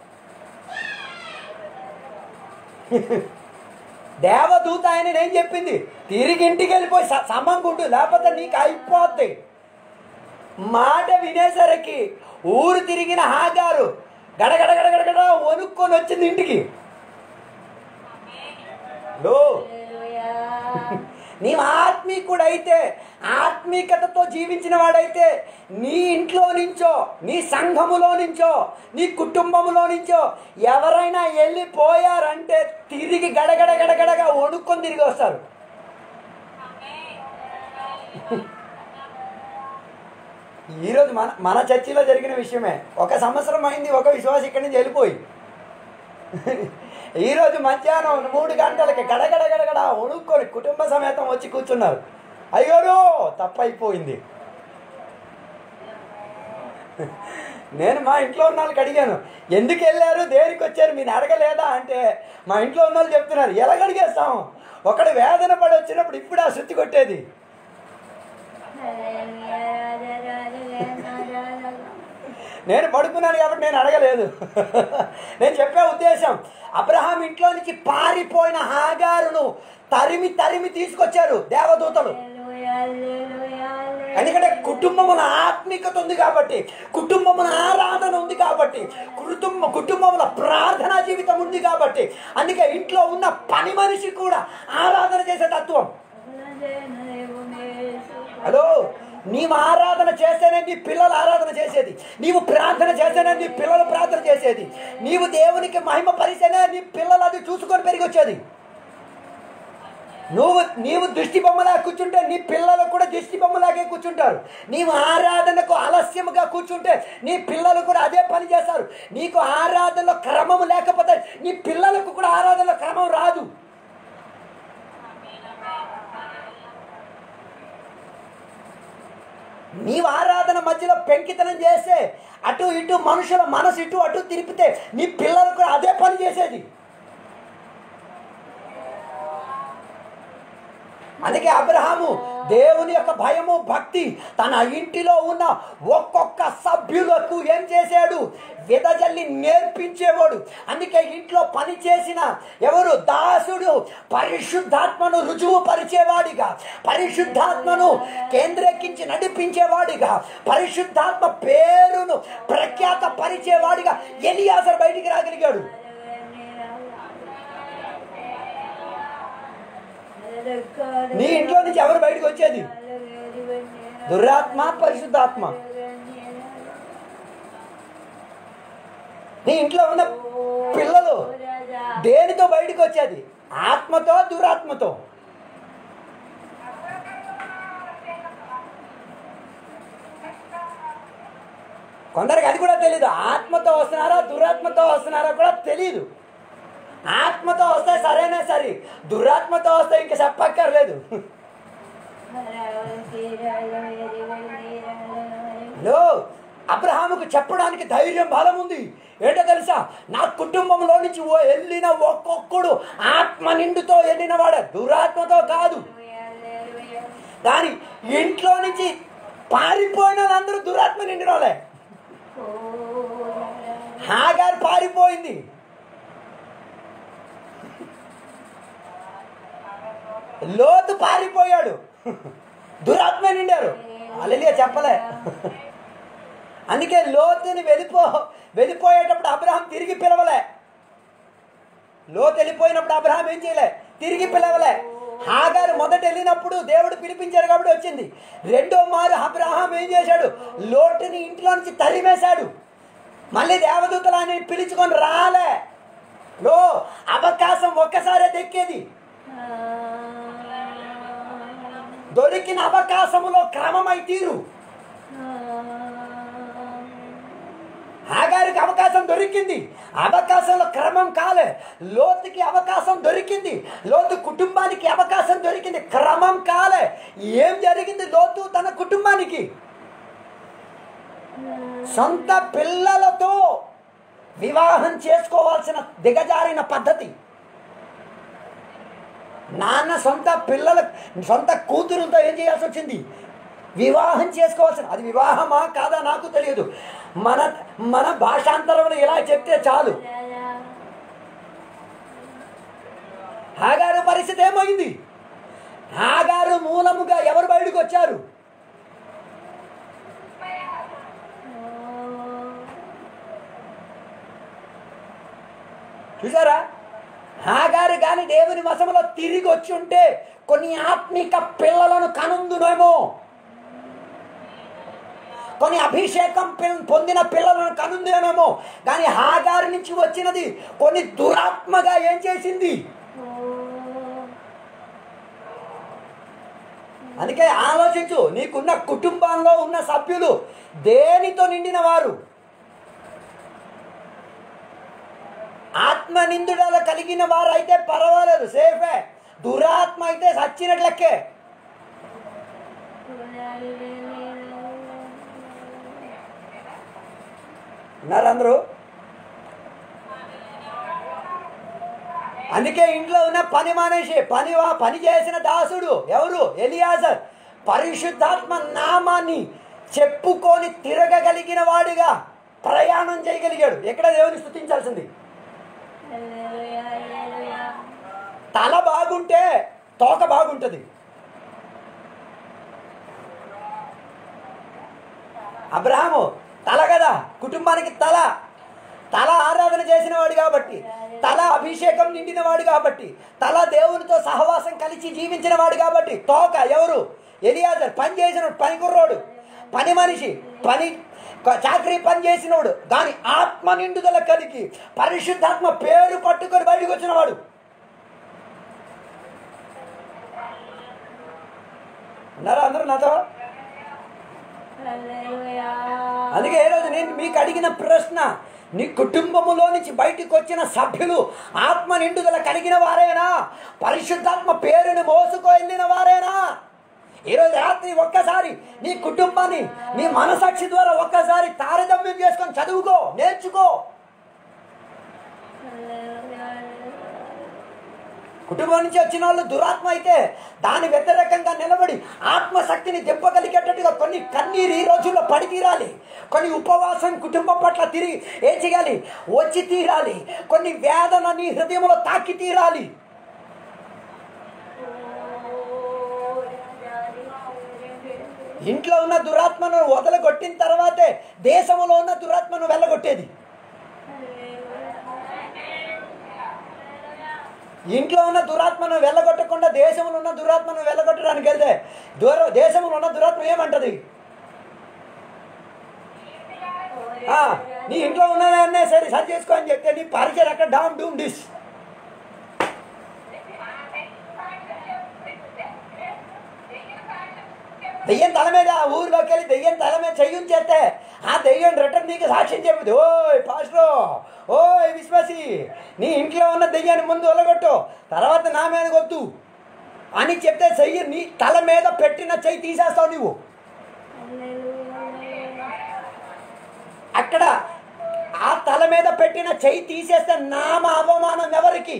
దేవదూత ఆయన నేను చెప్పింది తిరిగి ఇంటికి వెళ్ళిపోయి స- సమంగుండు లేకపోతే నీకు అయిపోద్ది మాట వినేసరికి ఊరు తిరిగిన హాగారు గడగడ గడగడగడ వణుక్కొని వచ్చింది ఇంటికి లో హల్లెలూయా నీవు ఆత్మీకుడైతే ఆత్మీకతతో జీవించిన వాడైతే నీ ఇంట్లో నుంచో నీ సంఘములో నుంచో నీ కుటుంబములో నుంచో ఎవరైనా వెళ్ళిపోయారంటే తిరిగి గడగడ గడగడగా వణుక్కొని తిరిగి వస్తారు ఈరోజు మన మన చర్చిలో జరిగిన విషయమే ఒక సంవత్సరం అయింది ఒక విశ్వాసం ఇక్కడి నుంచి వెళ్ళిపోయి ఈరోజు మధ్యాహ్నం మూడు గంటలకి గడగడ గడగడ వణుక్కొని కుటుంబ సమేతం వచ్చి కూర్చున్నారు అయ్యోరు తప్పైపోయింది నేను మా ఇంట్లో ఉన్న వాళ్ళకి అడిగాను ఎందుకు వెళ్ళారు దేనికి వచ్చారు మీరు అడగలేదా అంటే మా ఇంట్లో ఉన్న వాళ్ళు చెప్తున్నారు ఎలా అడిగేస్తాం ఒకడు వేదన పడి వచ్చినప్పుడు ఇప్పుడు ఆ శుద్ధి కొట్టేది హల్లెలూయా ఆరాధన ఆరాధన నేను పడుకున్నాను కాబట్టి నేను అడగలేదు నేను చెప్పే ఉద్దేశం అబ్రహాం ఇంట్లో నుంచి పారిపోయిన హాగారును తరిమి తరిమి తీసుకొచ్చారు దేవదూతలు హల్లెలూయా హల్లెలూయా హల్లెలూయా ఎందుకంటే కుటుంబమున ఆత్మికత ఉంది కాబట్టి కుటుంబమున ఆరాధన ఉంది కాబట్టి కుటుంబ కుటుంబంలో ప్రార్థనా జీవితం ఉంది కాబట్టి అందుకే ఇంట్లో ఉన్న పని మనిషి కూడా ఆరాధన చేసే తత్వం హలో నీవు ఆరాధన చేస్తేనే నీ పిల్లలు ఆరాధన చేసేది నీవు ప్రార్థన చేస్తేనే నీ పిల్లలు ప్రార్థన చేసేది నీవు దేవునికి మహిమ పరిస్తేనే నీ పిల్లలు అది చూసుకొని పెరిగి వచ్చేది నువ్వు నీవు దృష్టి బొమ్మలా కూర్చుంటే నీ పిల్లలు కూడా దృష్టి బొమ్మలాగే కూర్చుంటారు నీవు ఆరాధనకు ఆలస్యముగా కూర్చుంటే నీ పిల్లలు కూడా అదే పని చేస్తారు నీకు ఆరాధనలో క్రమం లేకపోతే నీ పిల్లలకు కూడా ఆరాధనలో క్రమం రాదు నీవు ఆరాధన మధ్యలో పెంకితనం చేస్తే అటు ఇటు మనుషుల మనసు ఇటు అటు తిరిపితే నీ పిల్లలు కూడా అదే పని చేసేది అందుకే అబ్రహాము దేవుని యొక్క భయము భక్తి తన ఇంటిలో ఉన్న ఒక్కొక్క సభ్యులకు ఏం చేశాడు విదజల్లి నేర్పించేవాడు అందుకే ఇంట్లో పని చేసిన ఎవరు దాసుడు పరిశుద్ధాత్మను రుజువు పరిచేవాడిగా పరిశుద్ధాత్మను కేంద్రీకరించి నడిపించేవాడిగా పరిశుద్ధాత్మ పేరును ప్రఖ్యాత పరిచేవాడిగా ఎలియాసర్ బయటికి రాగలిగాడు నీ ఇంట్లో నుంచి ఎవరు బయటకు వచ్చేది దురాత్మ పరిశుద్ధాత్మ నీ ఇంట్లో ఉన్న పిల్లలు దేనితో బయటకు వచ్చేది ఆత్మతో దురాత్మతో కొందరికి అది కూడా తెలియదు ఆత్మతో వస్తున్నారా దురాత్మతో వస్తున్నారా కూడా తెలియదు ఆత్మతో వస్తే సరేనే సరే దురాత్మతో వస్తే ఇంక చెప్పక్కర్లేదు లో అబ్రహాముకు చెప్పడానికి ధైర్యం బలం ఉంది ఏంటో తెలుసా నా కుటుంబంలో నుంచి ఓ వెళ్ళిన ఒక్కొక్కడు ఆత్మ నిండుతో వెళ్ళిన వాడే దురాత్మతో కాదు కానీ ఇంట్లో నుంచి పారిపోయిన వాళ్ళందరూ దురాత్మ నిండిన వాళ్ళే హాగారు పారిపోయింది లోతు పారిపోయాడు దురాత్మ నిండారు అలలియ చెప్పలే అందుకే లోతుని వెళ్ళిపో వెళ్ళిపోయేటప్పుడు అబ్రహాం తిరిగి పిలవలే లోతు వెళ్ళిపోయినప్పుడు అబ్రహాం ఏం చేయలే తిరిగి పిలవలే హాగారు మొదట వెళ్ళినప్పుడు దేవుడు పిలిపించారు కాబట్టి వచ్చింది రెండో మారు అబ్రహాం ఏం చేశాడు లోటుని ఇంట్లో నుంచి తరిమేశాడు మళ్ళీ దేవదూతలు ఆయన పిలుచుకొని రాలే లో అవకాశం ఒక్కసారే దక్కేది దొరికిన అవకాశములో క్రమమై తీరు హాగారికి అవకాశం దొరికింది అవకాశంలో క్రమం కాలే లోతుకి అవకాశం దొరికింది లోతు కుటుంబానికి అవకాశం దొరికింది క్రమం కాలే ఏం జరిగింది లోతు తన కుటుంబానికి సొంత పిల్లలతో వివాహం చేసుకోవాల్సిన దిగజారిన పద్ధతి నాన్న సొంత పిల్లల సొంత కూతురుతో ఏం చేయాల్సి వచ్చింది వివాహం చేసుకోవాల్సిన అది వివాహమా కాదా నాకు తెలియదు మన మన భాషాంతరంలో ఇలా చెప్తే చాలు హాగారు పరిస్థితి ఏమైంది హాగారు మూలముగా ఎవరు బయటకు వచ్చారు చూసారా హాగారు కానీ దేవుని వశములో తిరిగి వచ్చి ఉంటే కొన్ని ఆత్మిక పిల్లలను కనుందునేమో కొన్ని అభిషేకం పిల్- పొందిన పిల్లలను కనుందేనేమో కానీ హాగారు నుంచి వచ్చినది కొన్ని దురాత్మగా ఏం చేసింది అందుకే ఆలోచించు నీకున్న కుటుంబంలో ఉన్న సభ్యులు దేనితో నిండిన వారు ఆత్మ నిందుడల కలిగిన వారు అయితే పర్వాలేదు సేఫే దురాత్మ అయితే సచ్చినట్లకే ఉన్నారు అందరూ అందుకే ఇంట్లో ఉన్న పని మానేసి పని వా- పని చేసిన దాసుడు ఎవరు ఎలియాజర్ పరిశుద్ధాత్మ నామాన్ని చెప్పుకొని తిరగగలిగిన వాడిగా ప్రయాణం చేయగలిగాడు ఎక్కడ దేవుని స్థుతించాల్సింది తల బాగుంటే తోక బాగుంటుంది అబ్రహాము తల కదా కుటుంబానికి తల తల ఆరాధన చేసిన వాడు కాబట్టి తల అభిషేకం నిండిన వాడు కాబట్టి తల దేవునితో సహవాసం కలిసి జీవించిన వాడు కాబట్టి తోక ఎవరు ఎలియాజర్ పని చేసిన పని కుర్రోడు పని మనిషి పని చాకరీ పని చేసినవాడు దాని ఆత్మ నిండుదల కలిగి పరిశుద్ధాత్మ పేరు పట్టుకొని బయటకు వచ్చినవాడు ఉన్నారా అందరూ నాతో అందుకే ఏ రోజు నేను మీకు అడిగిన ప్రశ్న నీ కుటుంబములో నుంచి బయటికి వచ్చిన సభ్యులు ఆత్మ నిండుదల కలిగిన వారేనా పరిశుద్ధాత్మ పేరుని మోసుకు వెళ్ళిన వారేనా ఈరోజు రాత్రి ఒక్కసారి నీ కుటుంబాన్ని నీ మనసాక్షి ద్వారా ఒక్కసారి తారతమ్యం చేసుకొని చదువుకో నేర్చుకో కుటుంబం నుంచి వచ్చిన వాళ్ళు దురాత్మ అయితే దాని వ్యతిరేకంగా నిలబడి ఆత్మశక్తిని దింపగలిగేటట్టుగా కొన్ని కన్నీరు ఈ రోజుల్లో పడి తీరాలి కొన్ని ఉపవాసం కుటుంబం పట్ల తిరిగి ఏం చేయాలి వచ్చి తీరాలి కొన్ని వేదన నీ హృదయంలో తాకి తీరాలి ఇంట్లో ఉన్న దురాత్మను వదలగొట్టిన తర్వాతే దేశంలో ఉన్న దురాత్మను వెళ్ళగొట్టేది ఇంట్లో ఉన్న దురాత్మను వెళ్ళగొట్టకుండా దేశంలో ఉన్న దురాత్మను వెళ్ళగొట్టడానికి వెళ్తే దూర దేశంలో ఉన్న దురాత్మ ఏమంటది ఆ, నీ ఇంట్లో ఉన్నదాన్నే సరే సరి చేసుకో అని చెప్తే నీ పరిచయం అక్కడ డామ్ డూమ్ డిస్ దెయ్యం తల మీద ఆ ఊరిలోకి వెళ్ళి దెయ్యం తల మీద చెయ్యం చేస్తే ఆ దెయ్యం రిటర్న్ నీకు సాక్ష్యం చెబుతుంది ఓయ్ పాస్టో ఓయ్ విశ్వాసి నీ ఇంట్లో ఉన్న దెయ్యాన్ని ముందు ఒలగొట్టు తర్వాత నా మీద కొద్దు అని చెప్తే చెయ్యి నీ తల మీద పెట్టిన చెయ్యి తీసేస్తావు నువ్వు అక్కడ ఆ తల మీద పెట్టిన చెయ్యి తీసేస్తే నామ అవమానం ఎవరికి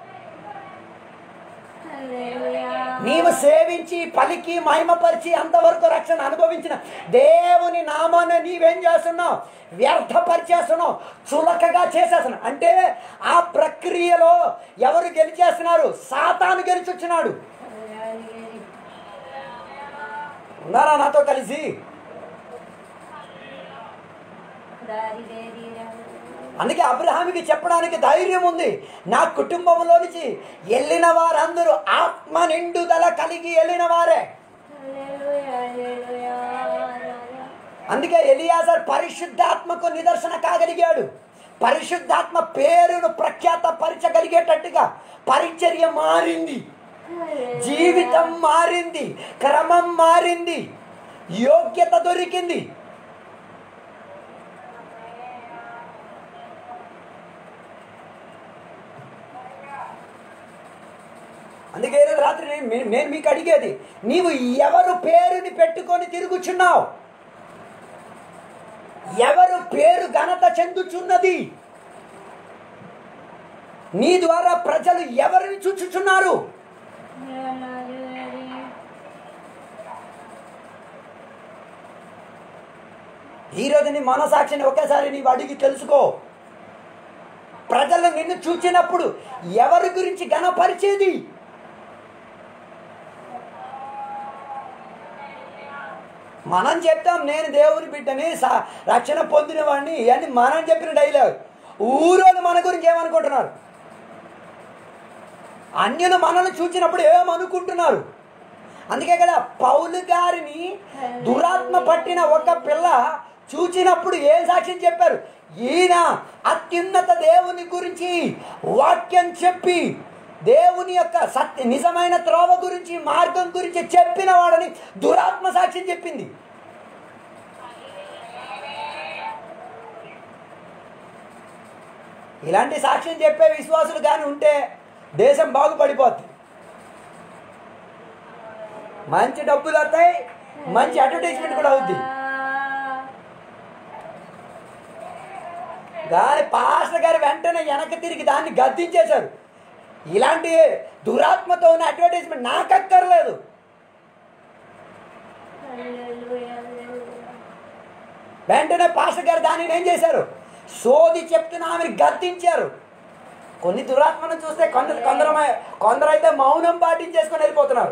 నీవు సేవించి పలికి మహిమపరిచి అంతవరకు రక్షణ అనుభవించిన దేవుని నామాన్ని నీవేం చేస్తున్నావు వ్యర్థపరిచేస్తున్నావు చులకగా చేసేస్తున్నావు అంటే ఆ ప్రక్రియలో ఎవరు గెలిచేస్తున్నారు సాతాను గెలిచొచ్చినాడు ఉన్నారా నాతో కలిసి అందుకే అబ్రహామికి చెప్పడానికి ధైర్యం ఉంది నా కుటుంబంలో నుంచి వెళ్ళిన వారందరూ ఆత్మ నిండుదల కలిగి వెళ్ళిన వారే అందుకే ఎలియాజర్ పరిశుద్ధాత్మకు నిదర్శన కాగలిగాడు పరిశుద్ధాత్మ పేరును ప్రఖ్యాత పరచగలిగేటట్టుగా పరిచర్య మారింది జీవితం మారింది క్రమం మారింది యోగ్యత దొరికింది అందుకే ఈరోజు రాత్రి నేను మీ- నేను మీకు అడిగేది నీవు ఎవరు పేరుని పెట్టుకొని తిరుగుచున్నావు ఎవరు పేరు ఘనత చెందుచున్నది నీ ద్వారా ప్రజలు ఎవరిని చూచుచున్నారు ఈరోజు నీ మనసాక్షిని ఒకేసారి నీవు అడిగి తెలుసుకో ప్రజలు నిన్ను చూచినప్పుడు ఎవరి గురించి గణపరిచేది మనం చెప్తాం నేను దేవుని బిడ్డని స- రక్షణ పొందిన వాడిని అని మనం చెప్పిన డైలాగ్ ఊరోళ్ళు మన గురించి ఏమనుకుంటున్నారు అన్యులు మనల్ని చూచినప్పుడు ఏమనుకుంటున్నారు అందుకే కదా పౌలు గారిని దురాత్మ పట్టిన ఒక పిల్ల చూచినప్పుడు ఏం సాక్ష్యం చెప్పారు ఈయన అత్యున్నత దేవుని గురించి వాక్యం చెప్పి దేవుని యొక్క సత్య నిజమైన త్రోవ గురించి మార్గం గురించి చెప్పిన వాడని దురాత్మ సాక్ష్యం చెప్పింది ఇలాంటి సాక్ష్యం చెప్పే విశ్వాసులు కానీ ఉంటే దేశం బాగుపడిపోద్ది మంచి డబ్బులు వస్తాయి మంచి అడ్వర్టైజ్మెంట్ కూడా అవుద్ది కానీ పాస్టర్ గారు వెంటనే వెనక్కి తిరిగి దాన్ని గద్దించేశారు ఇలాంటి దురాత్మతో ఉన్న అడ్వర్టైజ్మెంట్ నాకు అక్కర్లేదు వెంటనే పాస్టర్ గారు దానిని ఏం చేశారు సోది చెప్తున్న ఆమెను గద్దించారు కొన్ని దురాత్మను చూస్తే కొందరు కొందరు కొందరు అయితే మౌనం పాటించేసుకొని వెళ్ళిపోతున్నారు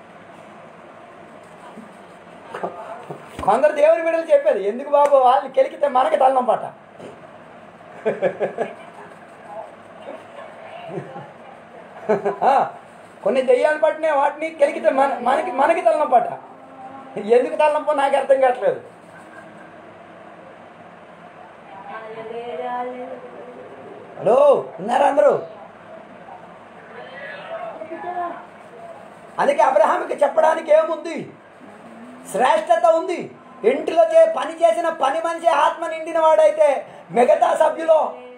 కొందరు దేవుని బిడ్డలు చెప్పేది ఎందుకు బాబు వాళ్ళని కెలికితే మనకి తలనంపాట ఆ, కొన్ని దెయ్యాలు పట్టిన వాటిని కెలికితే మన మనకి మనకి తలనంపాట ఎందుకు తలనంపో నాకు అర్థం కావట్లేదు హలో ఉన్నారా అందరూ అందుకే అబ్రహాంకి చెప్పడానికి ఏముంది శ్రేష్టత ఉంది ఇంటిలో చే పని చేసిన పని మనిషి ఆత్మ నిండిన వాడైతే మిగతా సభ్యులు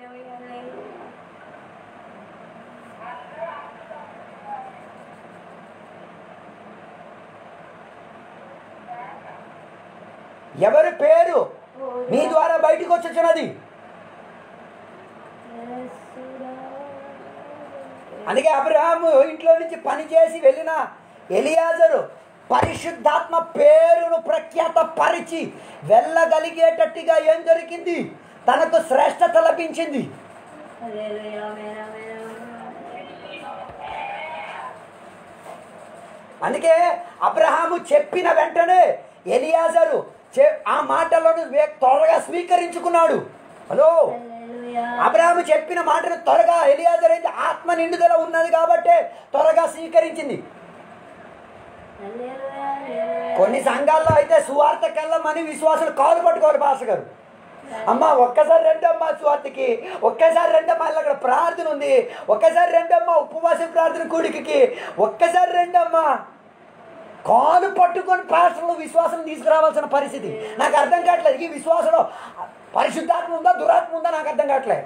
ఎవరి పేరు నీ ద్వారా బయటకు వచ్చుచున్నది అందుకే అబ్రహాము ఇంట్లో నుంచి పని చేసి వెళ్ళిన ఎలియాజరు పరిశుద్ధాత్మ పేరును ప్రఖ్యాత పరిచి వెళ్ళగలిగేటట్టుగా ఏం దొరికింది తనకు శ్రేష్టత లభించింది అందుకే అబ్రహాము చెప్పిన వెంటనే ఎలియాజరు చె- ఆ మాటలను వే- త్వరగా స్వీకరించుకున్నాడు హలో అబ్రాహము చెప్పిన మాటను త్వరగా ఎలియాజర్ అయితే ఆత్మ నిండుదల ఉన్నది కాబట్టే త్వరగా స్వీకరించింది కొన్ని సంఘాల్లో అయితే సువార్తకి వెళ్ళమని విశ్వాసులు కాలు పట్టుకోవాలి భాష గారు అమ్మ ఒక్కసారి రెండమ్మా సువార్తకి ఒక్కసారి రెండమ్మా ఇలా అక్కడ ప్రార్థన ఉంది ఒక్కసారి రెండమ్మా ఉపవాస ప్రార్థన కూడికి ఒక్కసారి రెండమ్మా కాలు పట్టుకొని పాస్టర్లు విశ్వాసం తీసుకురావాల్సిన పరిస్థితి నాకు అర్థం కావట్లేదు ఈ విశ్వాసంలో పరిశుద్ధాత్మ ఉందా దురాత్మ ఉందా నాకు అర్థం కావట్లేదు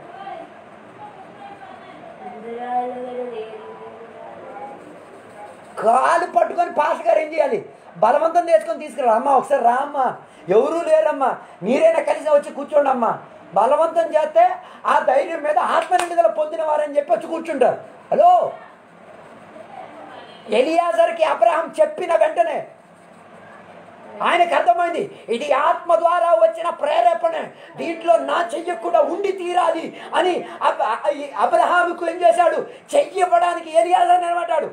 కాలు పట్టుకొని పాస్టర్ గారు ఏం చేయాలి బలవంతం చేసుకొని తీసుకురా అమ్మా ఒకసారి రా అమ్మా ఎవరూ లేరమ్మా మీరైనా కలిసి వచ్చి కూర్చోండి అమ్మా బలవంతం చేస్తే ఆ ధైర్యం మీద ఆత్మ నిండుదల పొందిన వారని చెప్పి వచ్చి కూర్చుంటారు హలో ఎలియాజర్కి అబ్రహం చెప్పిన వెంటనే ఆయనకు అర్థమైంది ఇది ఆత్మ ద్వారా వచ్చిన ప్రేరేపణ దీంట్లో నా చెయ్యకుండా ఉండి తీరాలి అని అబ్- ఈ అబ్రహాముకు ఏం చేశాడు చెయ్యబడానికి ఎలియాజర్ నిలబడ్డాడు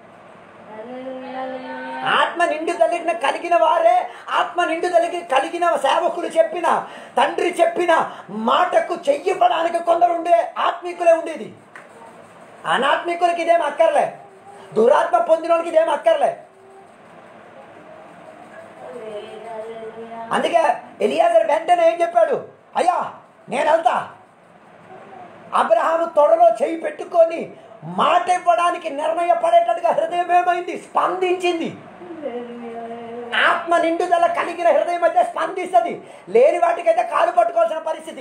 ఆత్మ నిండు కలిగిన కలిగిన వారే ఆత్మ నిండు కలిగి కలిగిన సేవకులు చెప్పిన తండ్రి చెప్పిన మాటకు చెయ్యబడానికి కొందరు ఉండే ఆత్మికులే ఉండేది అనాత్మికులకి ఇదేం అక్కర్లే దురాత్మ పొందిన వాళ్ళకి ఇదేం అక్కర్లే అందుకే ఎలియాజర్ వెంటనే ఏం చెప్పాడు అయ్యా నేను వెళ్తా అబ్రహాము తొడలో చేయి పెట్టుకొని మాట ఇవ్వడానికి నిర్ణయపడేటట్టుగా హృదయం ఏమైంది స్పందించింది ఆత్మ నిండుదల కలిగిన హృదయం అయితే స్పందిస్తుంది లేని వాటికైతే కాలు పట్టుకోవాల్సిన పరిస్థితి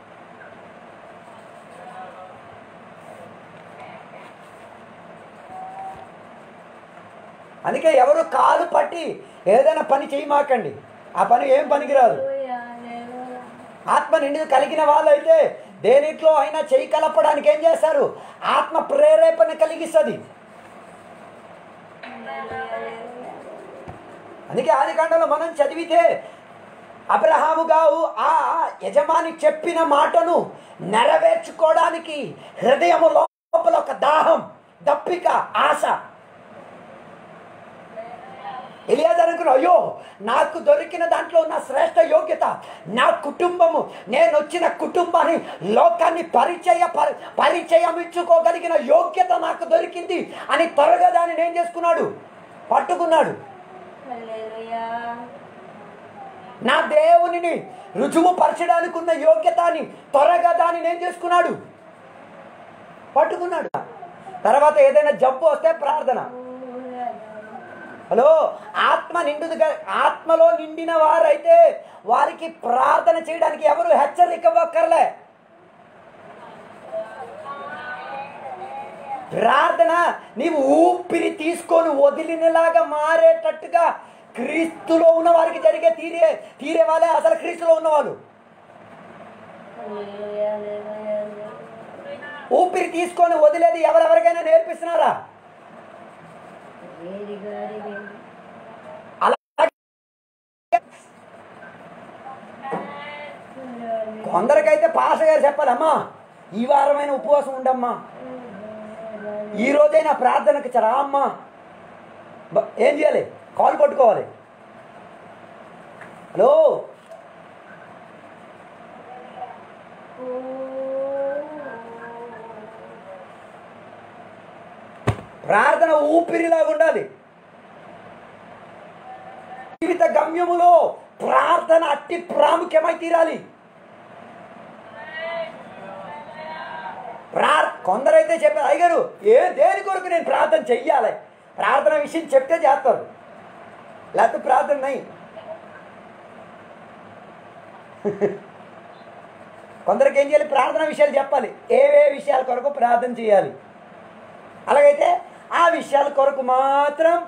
అందుకే ఎవరు కాలు పట్టి ఏదైనా పని చేయమాకండి ఆ పని ఏం పనికిరాదు ఆత్మ నిండు కలిగిన వాళ్ళైతే దేనిట్లో అయినా చేయి కలపడానికి ఏం చేస్తారు ఆత్మ ప్రేరేపణ కలిగిస్తుంది అందుకే ఆది కాండంలో మనం చదివితే అబ్రహాము గావు ఆ యజమాని చెప్పిన మాటను నెరవేర్చుకోవడానికి హృదయము లోపల ఒక దాహం దప్పిక ఆశ ఎలియాజర్ అనుకున్నా అయ్యో నాకు దొరికిన దాంట్లో ఉన్న శ్రేష్ట యోగ్యత నా కుటుంబము నేను వచ్చిన కుటుంబాన్ని లోకాన్ని పరిచయ పరి- పరిచయం ఇచ్చుకోగలిగిన యోగ్యత నాకు దొరికింది అని త్వరగా దాన్ని ఏం చేసుకున్నాడు పట్టుకున్నాడు నా దేవునిని రుజువు పరచడానికి ఉన్న యోగ్యతని త్వరగా దాన్ని ఏం చేసుకున్నాడు పట్టుకున్నాడు తర్వాత ఏదైనా జబ్బు వస్తే ప్రార్థన హలో ఆత్మ నిండుగా ఆత్మలో నిండిన వారైతే వారికి ప్రార్థన చేయడానికి ఎవరు హెచ్చరిక ఇవ్వక్కర్లే ప్రార్థన నీవు ఊపిరి తీసుకొని వదిలినలాగా మారేటట్టుగా క్రీస్తులో ఉన్న వారికి జరిగే తీరే తీరే వాళ్ళే అసలు క్రీస్తులో ఉన్నవాళ్ళు ఊపిరి తీసుకొని వదిలేది ఎవరెవరికైనా నేర్పిస్తున్నారా అలా కొందరికైతే పాస గారు చెప్పాలి అమ్మా ఈ వారమైన ఉపవాసం ఉండమ్మా ఈ రోజైనా ప్రార్థనకు చరా అమ్మా బ- ఏం చేయాలి కాల్ పట్టుకోవాలి హలో ప్రార్థన ఊపిరిలాగా ఉండాలి జీవిత గమ్యములో ప్రార్థన అట్టి ప్రాముఖ్యమై తీరాలి ప్రార్ కొందరైతే చెప్పారు అయ్యగారు ఏ దేని కొరకు నేను ప్రార్థన చెయ్యాలి ప్రార్థన విషయం చెప్తే చేస్తారు లేకపోతే ప్రార్థన నై కొందరికి ఏం చేయాలి ప్రార్థన విషయాలు చెప్పాలి ఏవే విషయాల కొరకు ప్రార్థన చేయాలి అలాగైతే ఆ విషయాల కొరకు మాత్రం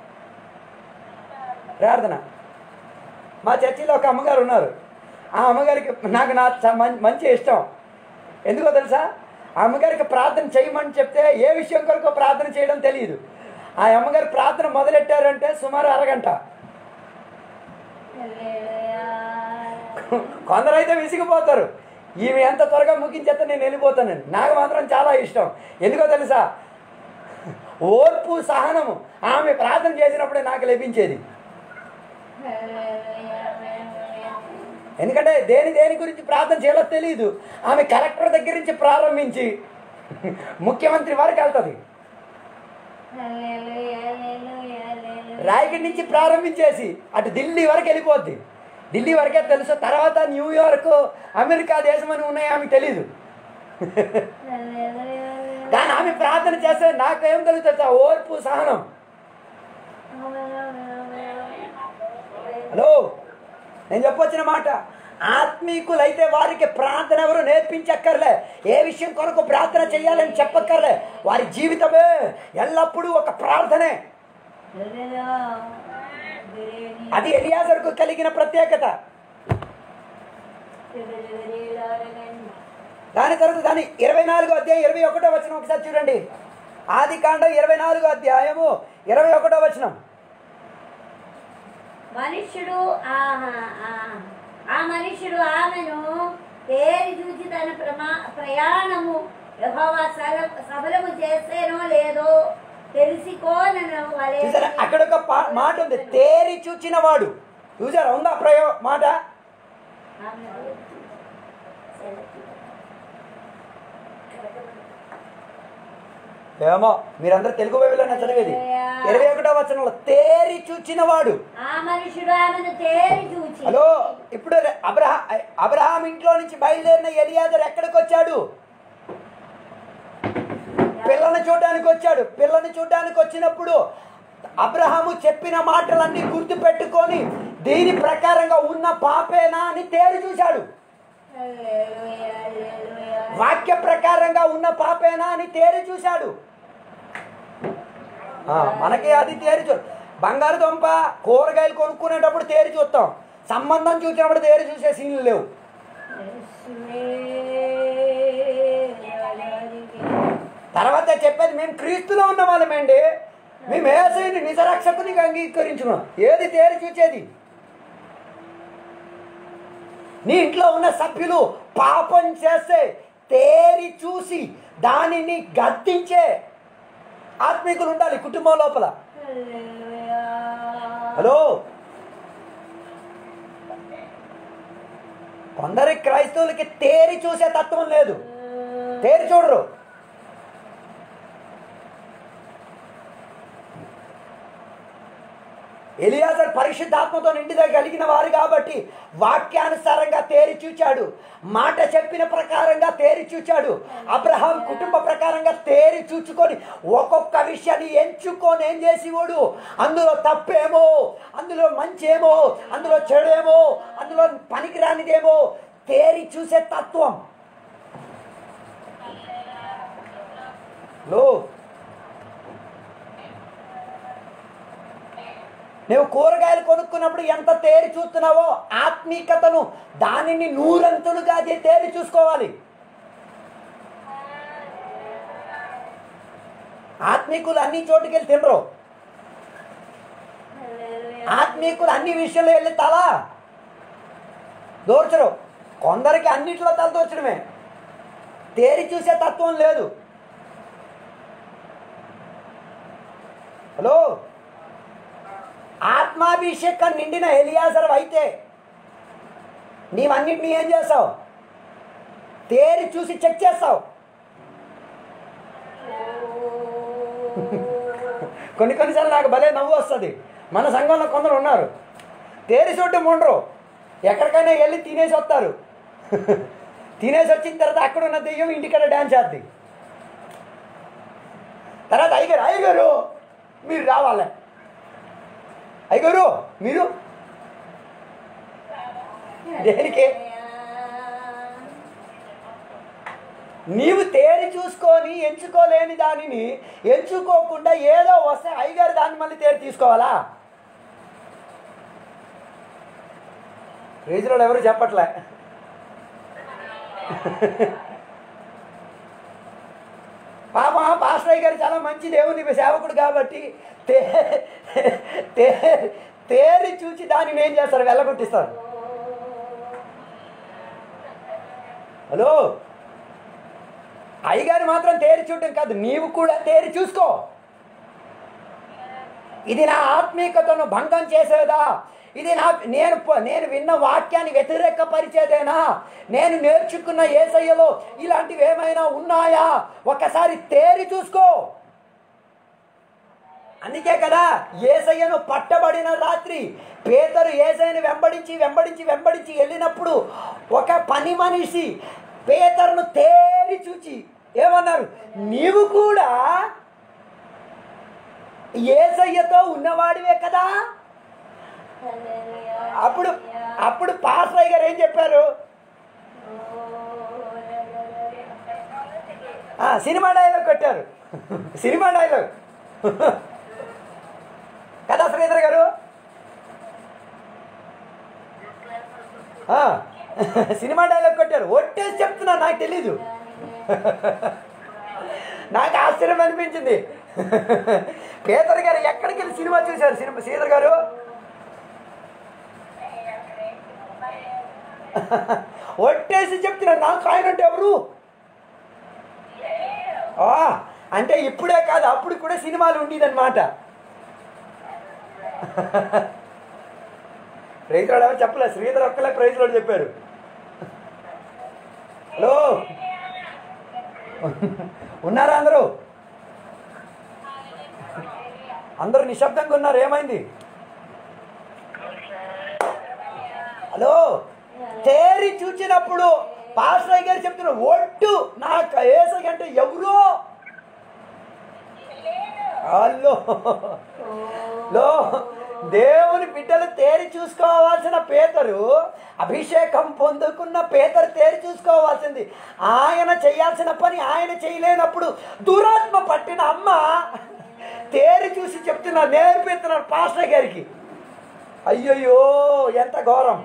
ప్రార్థన మా చర్చిలో ఒక అమ్మగారు ఉన్నారు ఆ అమ్మగారికి నాకు నా చ- మం- మంచి ఇష్టం ఎందుకో తెలుసా ఆ అమ్మగారికి ప్రార్థన చేయమని చెప్తే ఏ విషయం కొరకు ప్రార్థన చేయడం తెలియదు ఆ అమ్మగారు ప్రార్థన మొదలెట్టారంటే సుమారు అరగంట కొందరైతే విసిగిపోతారు ఈమె ఎంత త్వరగా ముగించేస్తే నేను వెళ్ళిపోతానండి నాకు మాత్రం చాలా ఇష్టం ఎందుకో తెలుసా ఓర్పు సహనము ఆమె ప్రార్థన చేసినప్పుడే నాకు లభించేది ఎందుకంటే దేని దేని గురించి ప్రార్థన చేయాలో తెలియదు ఆమె కలెక్టర్ దగ్గర నుంచి ప్రారంభించి ముఖ్యమంత్రి వరకు వెళ్తుంది హల్లెలూయా హల్లెలూయా హల్లెలూయా రాయగఢ్ నుంచి ప్రారంభించేసి అటు ఢిల్లీ వరకు వెళ్ళిపోద్ది ఢిల్లీ వరకే తెలుసు తర్వాత న్యూయార్క్ అమెరికా దేశం అని ఉన్నాయి ఆమెకు తెలీదు హల్లెలూయా కానీ ఆమె ప్రార్థన చేస్తే నాకేం కలుగుతుంది ఆ ఓర్పు సహనం హలో నేను చెప్పొచ్చిన మాట ఆత్మీకులైతే వారికి ప్రార్థన ఎవరు నేర్పించక్కర్లే ఏ విషయం కొరకు ప్రార్థన చేయాలని చెప్పక్కర్లే వారి జీవితమే ఎల్లప్పుడూ ఒక ప్రార్థనే హల్లెలూయా బిరేని అది ఎలియాజర్కు కలిగిన ప్రత్యేకత దాని తర్వాత దాని ఇరవై నాలుగో అధ్యాయం ఇరవై ఒకటో వచనం ఒకసారి చూడండి ఆది కాండం ఇరవై నాలుగో అధ్యాయము ఇరవై ఒకటో వచనం మనుష్యుడు ఆహా, ఆ, ఆ మనుష్యుడు ఆమెను తేరి చూచి తన ప్రమా ప్రయాణము యెహోవా సల- సఫలము చేసేనో లేదో తెలుసుకోనను వలె చూసారా అక్కడ ఒక పా- మాట ఉంది తేరి చూచిన వాడు చూసారా ఉందా ప్రయో మాట ఆమెను ఏమో మీరందరూ తెలుగు బైబిల్లోనే చదివేది ఇరవై ఒకటో వచనంలో తేరి చూచిన వాడు ఆ మనుషుడు ఆమెను తేరి చూచి హలో ఇప్పుడు అబ్రహా అబ్రహాం ఇంట్లో నుంచి బయలుదేరిన ఎలియాజర్ ఎక్కడికి వచ్చాడు పిల్లని చూడడానికి వచ్చాడు పిల్లని చూడడానికి వచ్చినప్పుడు అబ్రహాము చెప్పిన మాటలన్నీ గుర్తు పెట్టుకొని దీని ప్రకారంగా ఉన్న పాపేనా అని తేరి చూశాడు హల్లెలూయా, హల్లెలూయా. వాక్య ప్రకారంగా ఉన్న పాపేనా అని తేరి చూశాడు ఆ, మనకి అది తేరి చూ బంగారు దొంప కూరగాయలు కొనుక్కునేటప్పుడు తేరి చూస్తాం సంబంధం చూసినప్పుడు తేరి చూసే సీన్లు లేవు యేసువే, రాజానికి. తర్వాత చెప్పేది మేము క్రీస్తులో ఉన్న వాళ్ళమేండి మేము ఏసైని నిజరక్షకునిగా అంగీకరించుకున్నాం ఏది తేరి చూచేది నీ ఇంట్లో ఉన్న సభ్యులు పాపం చేస్తే తేరి చూసి దానిని గద్దించే ఆత్మీకులు ఉండాలి కుటుంబం లోపల హల్లెలూయా. హలో కొందరి క్రైస్తవులకి తేరి చూసే తత్వం లేదు తేరి చూడరు ఎలియాజర్ పరిశుద్ధాత్మతో నిండిగా కలిగిన వారు కాబట్టి వాక్యానుసారంగా తేరి చూచాడు మాట చెప్పిన ప్రకారంగా తేరి చూచాడు అబ్రహాం కుటుంబ ప్రకారంగా తేరి చూచుకొని ఒక్కొక్క విషయాన్ని ఎంచుకొని ఏం చేసేవాడు అందులో తప్పేమో అందులో మంచేమో అందులో చెడేమో అందులో పనికిరానిదేమో తేరి చూసే తత్వం లో నువ్వు కూరగాయలు కొనుక్కున్నప్పుడు ఎంత తేరి చూస్తున్నావో ఆత్మీకతను దానిని నూరంతులుగా చే- తేరి చూసుకోవాలి ఆత్మీకులు అన్ని చోటుకి వెళ్ళి తినరు హల్లెలూయా. ఆత్మీకులు అన్ని విషయంలో వెళ్ళి తల దోర్చరు కొందరికి అన్నిట్లో తల దోర్చడమే తేరి చూసే తత్వం లేదు హలో ఆత్మాభిషేకం నిండిన ఎలియాసరం అయితే నీవన్నిటిని ఏం చేస్తావు తేరి చూసి చెక్ చేస్తావు కొన్ని కొన్నిసార్లు నాకు భలే నవ్వు వస్తుంది మన సంఘంలో కొందరు ఉన్నారు తేరి చూడటం ఉండరు ఎక్కడికైనా వెళ్ళి తినేసి వస్తారు తినేసి వచ్చిన తర్వాత అక్కడ ఉన్న దెయ్యం ఇంటికాడ డ్యాన్స్ చేద్ది తర్వాత అయ్యగారు అయ్యగారు మీరు రావాలి అయ్యగారు మీరు దేనికి నీవు తేరి చూసుకొని ఎంచుకోలేని దానిని ఎంచుకోకుండా ఏదో వస్తే అయ్యగారు దాన్ని మళ్ళీ తేరి తీసుకోవాలా రీజనల్ ఎవరు చెప్పట్లే పాప పాస్టర్ గారు చాలా మంచి దేవుని సేవకుడు కాబట్టి తే తే తేరి చూచి దానిని ఏం చేస్తారు వెళ్ళగొట్టిస్తారు హలో అయ్యగారు మాత్రం తేరి చూడటం కాదు నీవు కూడా తేరి చూసుకో ఇది నా ఆత్మీయతను భంగం చేసేదా ఇది నా నేను ప- నేను విన్న వాక్యాన్ని వ్యతిరేకపరిచేదేనా నేను నేర్చుకున్న ఏసయ్యలో ఇలాంటివి ఏమైనా ఉన్నాయా ఒకసారి తేరి చూసుకో అందుకే కదా ఏసయ్యను పట్టబడిన రాత్రి పేదరు ఏసయ్యను వెంబడించి వెంబడించి వెంబడించి వెళ్ళినప్పుడు ఒక పని మనిషి పేదరును తేరి చూచి ఏమన్నారు నీవు కూడా ఏసయ్యతో ఉన్నవాడివే కదా హల్లెలూయా అప్పుడు అప్పుడు పాస్రయ్య గారు ఏం చెప్పారు ఆ, సినిమా డైలాగ్ కొట్టారు సినిమా డైలాగ్ కదా శ్రీధర్ గారు ఆ, సినిమా డైలాగ్ కొట్టారు ఒట్టేసి చెప్తున్నా నాకు తెలీదు నాకు ఆశ్చర్యం అనిపించింది పేదర్ గారు ఎక్కడికి వెళ్ళి సినిమా చూశారు సినిమా శ్రీధర్ గారు ఒట్టేసి చెప్తున్నారు నాకు ఆయన అంటే ఎవరు ఆ, అంటే ఇప్పుడే కాదు అప్పుడు కూడా సినిమాలు ఉండేదన్నమాట ప్రైజ్ రాడు ఎవరు చెప్పలేదు శ్రీధర్ ఒక్కలే ప్రైజ్ రాడు చెప్పారు హలో ఉన్నారా అందరూ అందరూ నిశ్శబ్దంగా ఉన్నారు ఏమైంది హలో తేరి చూచినప్పుడు పాస్టర్ గారు చెప్తున్నారు ఒట్టు నాకు ఏసై అంటే ఎవరో అల్లో లో దేవుని బిడ్డలు తేరి చూసుకోవాల్సిన పేదరు అభిషేకం పొందుకున్న పేదరు తేరి చూసుకోవాల్సింది ఆయన చేయాల్సిన పని ఆయన చేయలేనప్పుడు దురాత్మ పట్టిన అమ్మ తేరి చూసి చెప్తున్నారు నేర్పిస్తున్నారు పాస్టర్ గారికి అయ్యయ్యో ఎంత ఘోరం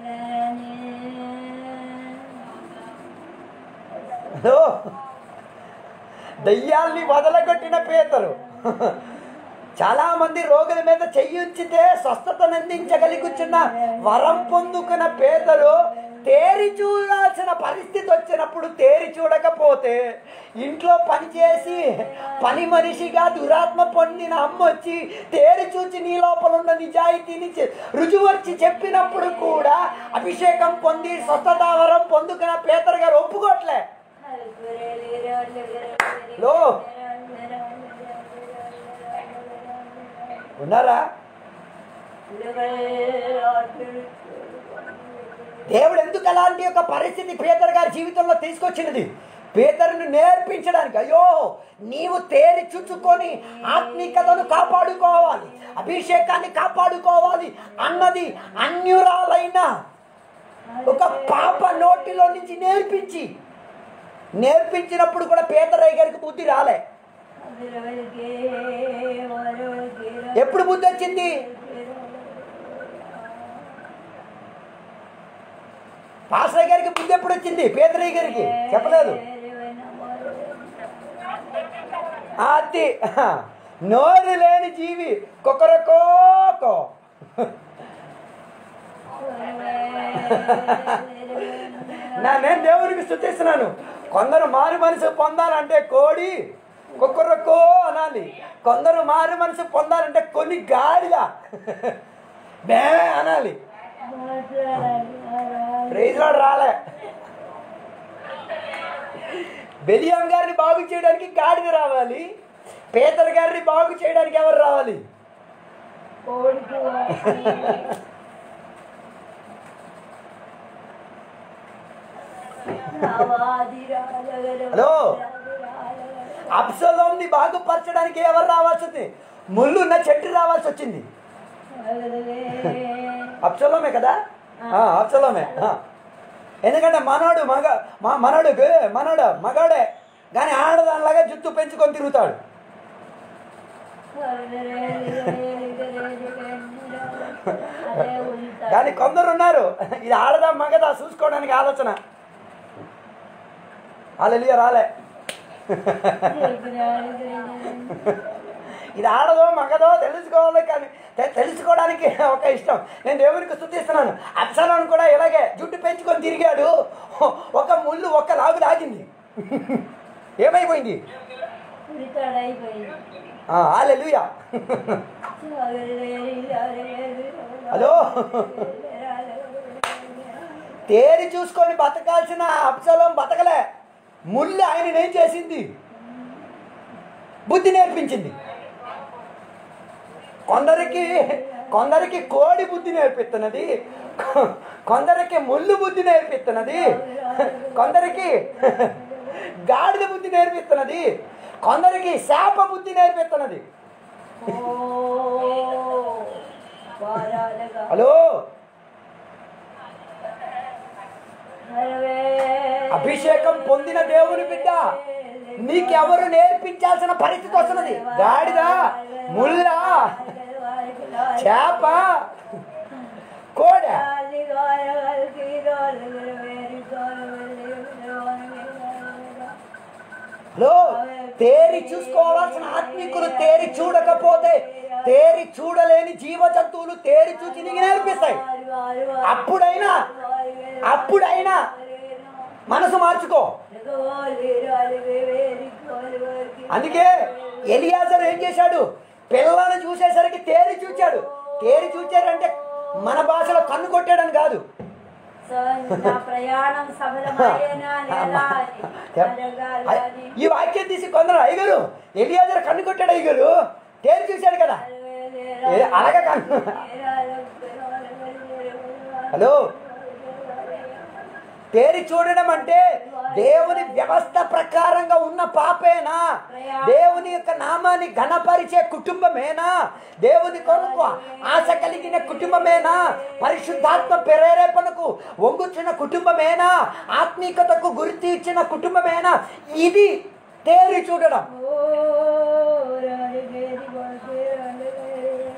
ఓ, దయ్యాల్ని వదలగొట్టిన పేదరు చాలా మంది రోగుల మీద చెయ్యుంచితే స్వస్థతను అందించగలిగుచున్న వరం పొందుకున్న పేదలు తేరి చూడాల్సిన పరిస్థితి వచ్చినప్పుడు తేరి చూడకపోతే ఇంట్లో పనిచేసి పని మనిషిగా దురాత్మ పొందిన అమ్మ వచ్చి తేరి చూచి నీ లోపల ఉన్న నిజాయితీని చె- రుజువర్చి చెప్పినప్పుడు కూడా అభిషేకం పొంది స్వస్థత వరం పొందుకున్న పేదరు గారు ఒప్పుకోవట్లే లో. ఉన్నారా దేవుడు ఎందుకు అలాంటి ఒక పరిస్థితి పేదర్ గారి జీవితంలో తీసుకొచ్చినది పేదరుని నేర్పించడానికి అయ్యో నీవు తేరి చుచ్చుకొని ఆత్మీకతను కాపాడుకోవాలి అభిషేకాన్ని కాపాడుకోవాలి అన్నది అన్యురాలైన ఒక పాప నోటిలో నుంచి నేర్పించి నేర్పించినప్పుడు కూడా పేదరయ్య గారికి బుద్ధి రాలే ఎప్పుడు బుద్ధి వచ్చింది పాస్టర్ గారికి బుద్ధి ఎప్పుడు వచ్చింది పేదరయ్య గారికి చెప్పలేదు అది నోరు లేని జీవి కొకరకోకో నా నేను దేవునికి స్థుతిస్తున్నాను కొందరు మారు మనసు పొందాలంటే కోడి కుక్కరకో అనాలి కొందరు మారు మనసు పొందాలంటే కొన్ని గాడిద బే అనాలి ప్రైజ్లో రాలే బెలియం గారిని బాగు చేయడానికి గాడిద రావాలి పేదర్ గారిని బాగు చేయడానికి ఎవరు రావాలి హలో అప్సలోంని బాగుపరచడానికి ఎవరు రావాల్సి వచ్చింది ముళ్ళు ఉన్న చెట్టు రావాల్సి వచ్చింది అప్సలోమే కదా ఆ, అప్సలోమే ఆ. ఎందుకంటే మనోడు మగ మా మనోడు గే- మనోడు మగాడే కానీ ఆడదానిలాగా జుత్తు పెంచుకొని తిరుగుతాడు కానీ కొందరు ఉన్నారు ఇది ఆడదా మగదా చూసుకోవడానికి ఆలోచన అలలియ రాలే ఇది ఆడదో మగదో తెలుసుకోవాలి కానీ తె- తెలుసుకోవడానికి ఒక ఇష్టం నేను దేవునికి స్థుతిస్తున్నాను అప్సలోన్ కూడా ఇలాగే జుట్టు పెంచుకొని తిరిగాడు ఒక ముళ్ళు ఒక్క లాగు లాగింది ఏమైపోయింది రికార్డ్ అయిపోయింది హాలెలుయా హలో తేరి చూసుకొని బతకాల్సిన అప్సలం బతకలే ముళ్ళు ఆయన ఏం చేసింది బుద్ధి నేర్పించింది కొందరికి కొందరికి కోడి బుద్ధి నేర్పిస్తున్నది కొ- కొందరికి ముళ్ళు బుద్ధి నేర్పిస్తున్నది కొందరికి గాడిద బుద్ధి నేర్పిస్తున్నది కొందరికి శాప బుద్ధి నేర్పిస్తున్నది హలో అభిషేకం పొందిన దేవుని బిడ్డ నీకెవరు నేర్పించాల్సిన పరిస్థితి వస్తున్నది గాడిద ముళ్ళ చేప కోడ హలో తేరి చూసుకోవాల్సిన ఆత్మికులు తేరి చూడకపోతే తేరి చూడలేని జీవ జంతువులు తేరి చూసి నీకు నేర్పిస్తాయి అప్పుడైనా అప్పుడైనా మనసు మార్చుకో అందుకే ఎలియాజర్ ఏం చేశాడు పిల్లను చూసేసరికి తేరి చూచాడు తేరి చూచాడంటే మన భాషలో కన్ను కొట్టాడని కాదు నా ప్రయాణం సఫలమయ్యేనా లేదా అని అడగాలి అని. ఈ వాక్యం తీసి కొందరు అయ్యగారు ఎలియాజర్ కన్ను కొట్టాడు అయ్యగారు తేరి చూశాడు కదా ఏ, అలాగే కన్ను హలో తేరి చూడడం అంటే దేవుని వ్యవస్థ ప్రకారంగా ఉన్న పాపేనా దేవుని యొక్క నామాన్ని ఘనపరిచే కుటుంబమేనా దేవుని కొరకు ఆశ కలిగిన కుటుంబమేనా పరిశుద్ధాత్మ ప్రేరేపణకు వంగుచున్న కుటుంబమేనా ఆత్మీయతకు గుర్తు ఇచ్చిన కుటుంబమేనా ఇది తేరి చూడడం ఓ రాణి మేరీ బాసే రాణి మేరీ.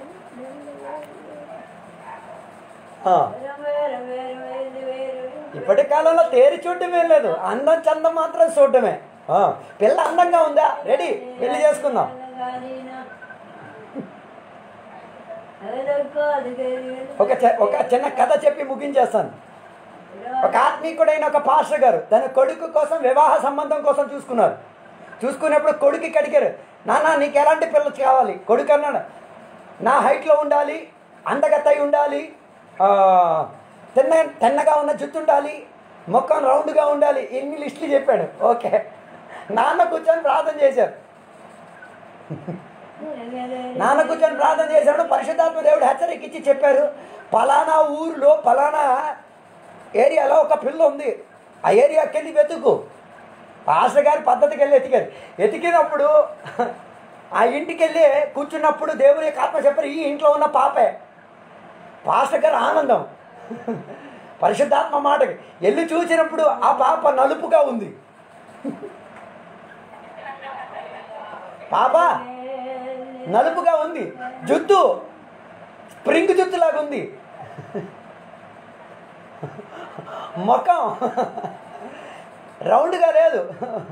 ఆ, రమే రమే రమే రమే రమే. ఇప్పటి కాలంలో తేరి చూడటమే లేదు అందం చందం మాత్రం చూడటమే ఆ, పిల్ల అందంగా ఉందా రెడీ పెళ్లి చేసుకుందాం ఒక చె- ఒక చిన్న కథ చెప్పి ముగించేస్తాను ఒక ఆత్మీకుడైన ఒక పాస్టర్ గారు తన కొడుకు కోసం వివాహ సంబంధం కోసం చూసుకున్నారు చూసుకున్నప్పుడు కొడుకుకి అడిగారు నాన్న నీకు ఎలాంటి పిల్ల కావాలి కొడుకు అన్నాడు నా హైట్లో ఉండాలి అందగత్తై ఉండాలి ఆ, తిన్న తెన్నగా ఉన్న జుట్టు ఉండాలి మొక్కం రౌండ్గా ఉండాలి ఎన్ని లిస్టులు చెప్పాడు ఓకే నాన్న కూర్చొని ప్రార్థన చేశారు నాన్న కూర్చొని ప్రార్థన చేశాడు పరిశుద్ధాత్మ దేవుడు హెచ్చరిక ఇచ్చి చెప్పారు పలానా ఊరిలో పలానా ఏరియాలో ఒక పిల్ల ఉంది ఆ ఏరియాకి వెళ్ళి వెతుకు పాస్టర్ గారి పద్ధతికి వెళ్ళి ఎతికారు ఎతికినప్పుడు ఆ ఇంటికి వెళ్ళి కూర్చున్నప్పుడు దేవుని యొక్క ఆత్మ చెప్పారు ఈ ఇంట్లో ఉన్న పాపే పాస్టర్ గారు ఆనందం పరిశుద్ధాత్మ మాటకి వెళ్ళి చూసినప్పుడు ఆ పాప నలుపుగా ఉంది పాప నలుపుగా ఉంది జుత్తు స్ప్రింగ్ జుత్తులాగా ఉంది ముఖం రౌండ్గా లేదు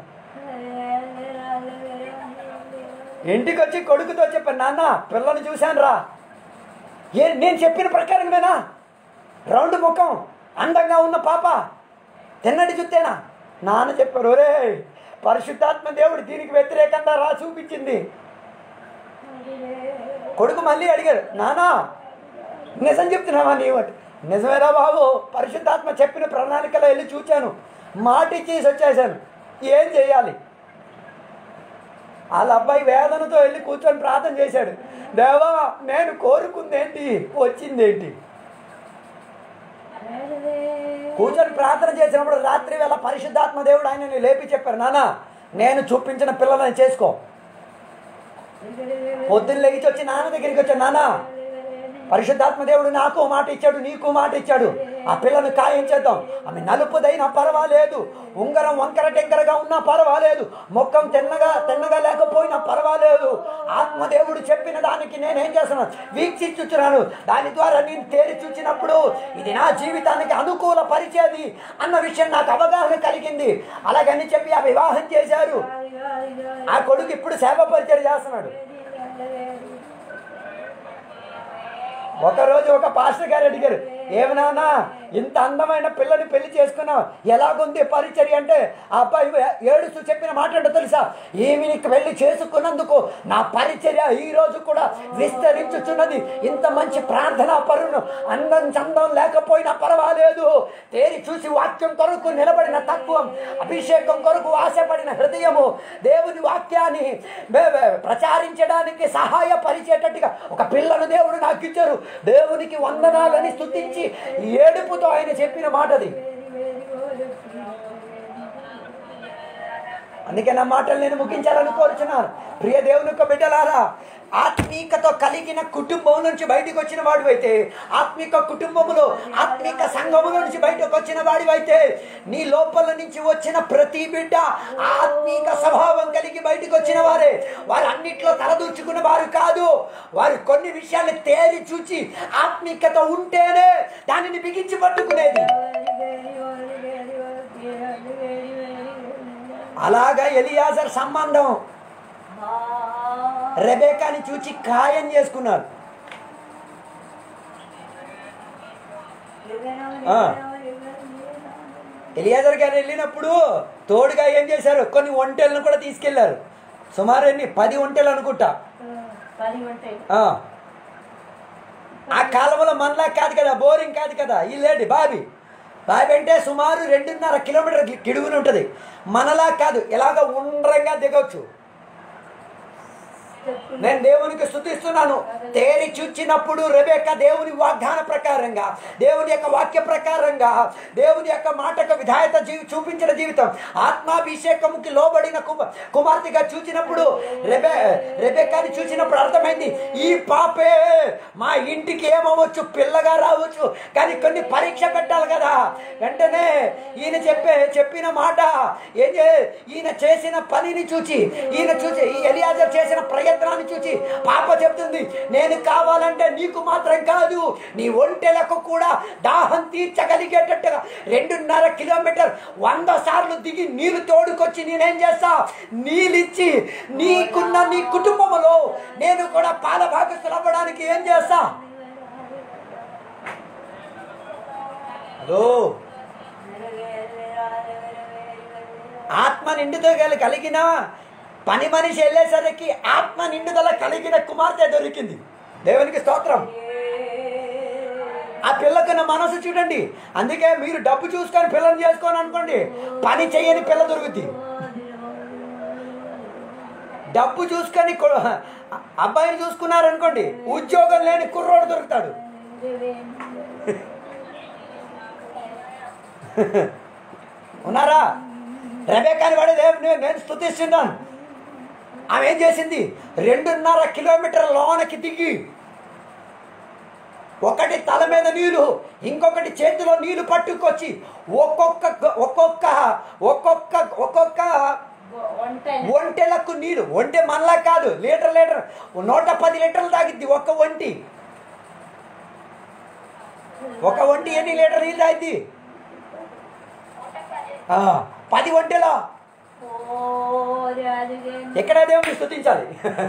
ఇంటికి వచ్చి కొడుకుతో చెప్పాను నాన్న పిల్లని చూశాను రా ఏ నేను చెప్పిన ప్రకారంగానా రౌండ్ ముఖం అందంగా ఉన్న పాప తిన్నటి జుత్తేనా నాన్న చెప్పారు ఒరే పరిశుద్ధాత్మ దేవుడు దీనికి వ్యతిరేకంగా రా చూపించింది కొడుకు మళ్ళీ అడిగారు నానా నిజం చెప్తున్నావా నీవటి నిజమేనా బాబు పరిశుద్ధాత్మ చెప్పిన ప్రణాళికలో వెళ్ళి చూచాను మాట ఇచ్చేసి వచ్చేసాను ఏం చేయాలి వాళ్ళ అబ్బాయి వేదనతో వెళ్ళి కూర్చొని ప్రార్థన చేశాడు దేవా నేను కోరుకుందేంటి వచ్చిందేంటి కూర్చొని ప్రార్థన చేసినప్పుడు రాత్రి వేళ పరిశుద్ధాత్మ దేవుడు ఆయనని లేపి చెప్పారు నాన్న నేను చూపించిన పిల్లలని చేసుకో పొద్దున్న లేచి వచ్చి నాన్న దగ్గరికి వచ్చాడు నాన్న పరిశుద్ధాత్మ దేవుడు నాకు మాట ఇచ్చాడు నీకు మాట ఇచ్చాడు ఆ పిల్లను ఖాయం చేద్దాం ఆమె నలుపుదైనా పర్వాలేదు ఉంగరం వంకర టెంకరగా ఉన్నా పర్వాలేదు మొక్కం తిన్నగా తిన్నగా లేకపోయినా పర్వాలేదు ఆత్మదేవుడు చెప్పిన దానికి నేనేం చేస్తున్నాను వీక్షించుచున్నాను దాని ద్వారా నేను తేరి చూచినప్పుడు ఇది నా జీవితానికి అనుకూల పరిచేది అన్న విషయం నాకు అవగాహన కలిగింది అలాగని చెప్పి ఆ వివాహం చేశారు ఆ కొడుకు ఇప్పుడు సేవ పరిచయం చేస్తున్నాడు ఒకరోజు ఒక పాస్టర్ గారు అడిగారు ఏమన్నా ఇంత అందమైన పిల్లని పెళ్లి చేసుకున్నావు ఎలాగుంది పరిచర్య అంటే ఆ అబ్బాయి ఏడుస్తూ చెప్పిన మాట ఏంటో తెలుసా ఈమెని పెళ్లి చేసుకున్నందుకు నా పరిచర్య ఈ రోజు కూడా విస్తరించుచున్నది ఇంత మంచి ప్రార్థన పరును అందం చందం లేకపోయినా పర్వాలేదు తేరి చూసి వాక్యం కొరకు నిలబడిన తత్వం అభిషేకం కొరకు ఆశపడిన హృదయము దేవుని వాక్యాన్ని వే- వే- ప్రచారించడానికి సహాయపరిచేటట్టుగా ఒక పిల్లను దేవుడు నాకు ఇచ్చారు దేవునికి వందనాలని స్తుతించి ఏడుపుతో ఆయన చెప్పిన మాట అది అందుకే నా మాటలు నేను ముగించాలని కోరుచున్నాను ప్రియ దేవుని యొక్క బిడ్డలారా ఆత్మీకతో కలిగిన కుటుంబం నుంచి బయటకు వచ్చిన వాడివైతే ఆత్మిక కుటుంబములో ఆత్మిక సంఘముల నుంచి బయటకు వచ్చిన వాడివైతే నీ లోపల నుంచి వచ్చిన ప్రతి బిడ్డ ఆత్మీక స్వభావం కలిగి బయటకు వచ్చిన వారే వారు అన్నిట్లో తలదూర్చుకున్న వారు కాదు వారు కొన్ని విషయాలు తేరి చూచి ఆత్మీకత ఉంటేనే దానిని బిగించి పట్టుకునేది అలాగా ఎలియాజర్ సంబంధం రెబేకాని చూచి ఖాయం చేసుకున్నారు ఎలియాజర్ గారు వెళ్ళినప్పుడు తోడుగా ఏం చేశారు కొన్ని ఒంటెలను కూడా తీసుకెళ్లారు సుమారు ఎన్ని పది ఒంటెలు అనుకుంటా పది ఉంటాయి ఆ. ఆ కాలంలో మనలా కాదు కదా బోరింగ్ కాదు కదా ఈ లేడి బావి బావి అంటే సుమారు రెండున్నర కిలోమీటర్ కిడుగుని ఉంటుంది మనలా కాదు ఇలాగ ఉండ్రంగా దిగొచ్చు నేను దేవునికి స్థుతిస్తున్నాను తేరి చూచినప్పుడు రెబేక దేవుని వాగ్దాన ప్రకారంగా దేవుని యొక్క వాక్య ప్రకారంగా దేవుని యొక్క మాటకు విధాయత జీవి చూపించిన జీవితం ఆత్మాభిషేకముకి లోబడిన కుమ కుమార్తెగా చూచినప్పుడు రెబే రెబేకాని చూసినప్పుడు అర్థమైంది ఈ పాపే మా ఇంటికి ఏమవ్వచ్చు పిల్లగా రావచ్చు కానీ కొన్ని పరీక్ష పెట్టాలి కదా వెంటనే ఈయన చెప్పే చెప్పిన మాట ఏం చే ఈయన చేసిన పనిని చూచి ఈయన చూసి ఈ ఎలియాజర్ చేసిన ప్రయత్నాన్ని చూచి పాప చెప్తుంది నేను కావాలంటే నీకు మాత్రం కాదు నీ ఒంటెలకు కూడా దాహం తీర్చగలిగేటట్టుగా రెండున్నర కిలోమీటర్ వంద సార్లు దిగి నీళ్లు తోడుకొచ్చి నేనేం చేస్తా నీళ్ళిచ్చి నీకున్న నీ కుటుంబంలో నేను కూడా పాల భాగస్తులు అవ్వడానికి ఏం చేస్తా హలో ఆత్మ నిండుదల కలిగిన పని మనిషి వెళ్ళేసరికి ఆత్మ నిండుదల కలిగిన కుమార్తె దొరికింది దేవునికి స్తోత్రం ఆ పిల్లకున్న మనసు చూడండి అందుకే మీరు డబ్బు చూసుకొని పిల్లని చేసుకోని అనుకోండి పని చేయని పిల్ల దొరుకుతుంది డబ్బు చూసుకొని కు- అబ్బాయిని చూసుకున్నారనుకోండి ఉద్యోగం లేని కుర్రోడు దొరుకుతాడు ఉన్నారా రెబేకాని వాడే దేవు- నేను నేను స్థుతిస్తున్నాను ఆమె ఏం చేసింది రెండున్నర కిలోమీటర్ లోనకి దిగి ఒకటి తల మీద నీళ్లు ఇంకొకటి చేతిలో నీళ్లు పట్టుకొచ్చి ఒక్కొక్క ఒక్కొక్క ఒక్కొక్క ఒక్కొక్క ఉంటాయి ఒంటెలకు నీళ్ళు ఒంటె మనలా కాదు లీటర్ లీటర్ నూట పది లీటర్లు తాగిద్ది ఒక్క ఒంటి ఒక ఒంటి ఎన్ని లీటర్ నీళ్ళు తాగిద్ది ఆ, పది ఒంటెలా ఎక్కడ దేవుని స్థుతించాలి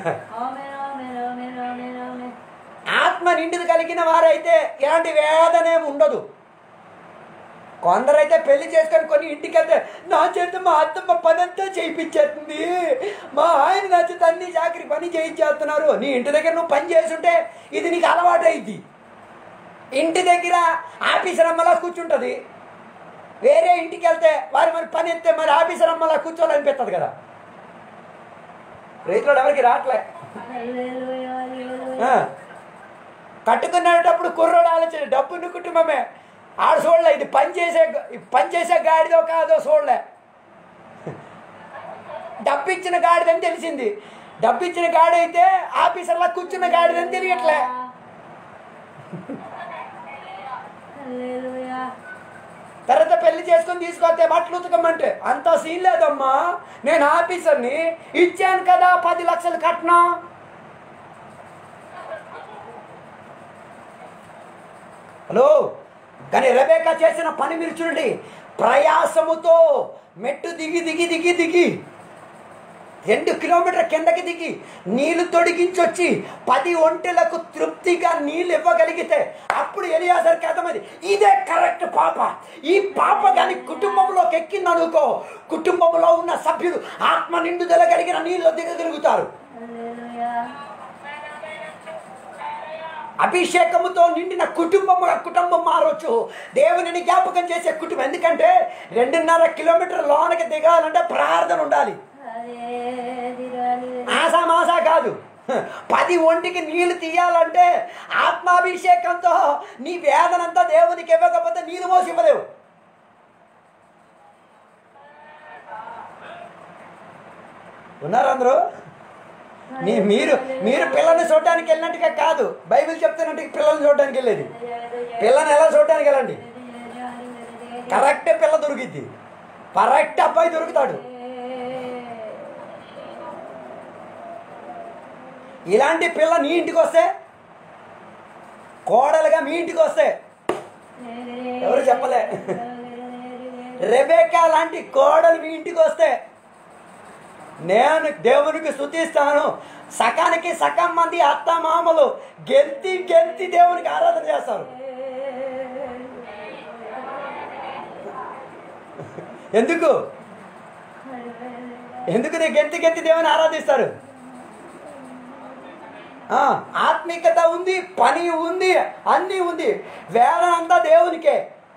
ఆత్మ నిండుది కలిగిన వారైతే ఇలాంటి వేదనేం ఉండదు కొందరైతే పెళ్లి చేసుకొని కొన్ని ఇంటికి వెళ్తే నా చేత మా అత్తమ్మ పని అంతా చేయించేస్తుంది మా ఆయన నా చేత అన్ని చాకరి పని చేయించేస్తున్నారు నీ ఇంటి దగ్గర నువ్వు పని చేసుంటే ఇది నీకు అలవాటు అయింది ఇంటి దగ్గర ఆఫీసర్ అమ్మలా కూర్చుంటుంది వేరే ఇంటికి వెళ్తే వారి మరి పని ఎత్తే మరి ఆఫీసర్ అమ్మలా కూర్చోవాలనిపిస్తుంది కదా రైతులు ఎవరికి రావట్లే ఆ. కట్టుకునేటప్పుడు కుర్రోడు ఆలోచన డబ్బున్న కుటుంబమే ఆడ చూడలే ఇది పని చేసే పని చేసే గాడిదో కాదో చూడలే డబ్బిచ్చిన గాడిదని తెలిసింది డబ్బిచ్చిన గాడి అయితే ఆఫీసర్లా కూర్చున్న గాడిదని తెలియట్లే తర్వాత పెళ్లి చేసుకొని తీసుకొస్తే బట్టలు ఉతకమంటే అంత సీన్ లేదమ్మా నేను ఆఫీసర్ని ఇచ్చాను కదా పది లక్షలు కట్నం హలో కానీ రెబేకా చేసిన పని మీరు చూడండి ప్రయాసముతో మెట్టు దిగి దిగి దిగి దిగి రెండు కిలోమీటర్ కిందకి దిగి నీళ్లు తొడిగించొచ్చి పది ఒంటెలకు తృప్తిగా నీళ్ళు ఇవ్వగలిగితే అప్పుడు ఎలియాజర్కి అర్థమైంది ఇదే కరెక్ట్ పాప ఈ పాప కానీ కుటుంబంలోకి ఎక్కింది అనుకో కుటుంబంలో ఉన్న సభ్యులు ఆత్మ నిండుదల కలిగిన నీళ్ళు దిగగలుగుతారు హల్లెలూయా అభిషేకముతో నిండిన కుటుంబం కుటుంబం మారొచ్చు దేవునిని జ్ఞాపకం చేసే కుటుంబం ఎందుకంటే రెండున్నర కిలోమీటర్ లోనకి దిగాలంటే ప్రార్థన ఉండాలి హల్లెలూయా ఆశా మాసా కాదు పది ఒంటికి నీళ్లు తీయాలంటే ఆత్మాభిషేకంతో నీ వేదనంతా దేవునికి ఇవ్వకపోతే నీరు మోసి ఇవ్వలేవు ఉన్నారు అందరూ నీ మీరు మీరు పిల్లల్ని చూడడానికి వెళ్ళినట్టుగా కాదు బైబిల్ చెప్తున్నట్టు పిల్లల్ని చూడడానికి వెళ్ళేది పిల్లని ఎలా చూడడానికి వెళ్ళండి కరెక్ట్ పిల్ల దొరికిద్ది కరెక్ట్ అబ్బాయి దొరుకుతాడు ఇలాంటి పిల్ల నీ ఇంటికి వస్తే కోడలుగా మీ ఇంటికి వస్తే ఎవరు చెప్పలే రెబేకా లాంటి కోడలు మీ ఇంటికి వస్తే నేను దేవునికి స్థుతిస్తాను సకానికి సగం మంది అత్త మామలు గెంతి గెంతి దేవునికి ఆరాధన చేస్తారు ఎందుకు ఎందుకు నీ గెంతి గెంతి దేవుని ఆరాధిస్తారు ఆ, ఆత్మికత ఉంది పని ఉంది అన్నీ ఉంది వేదన అంతా దేవునికే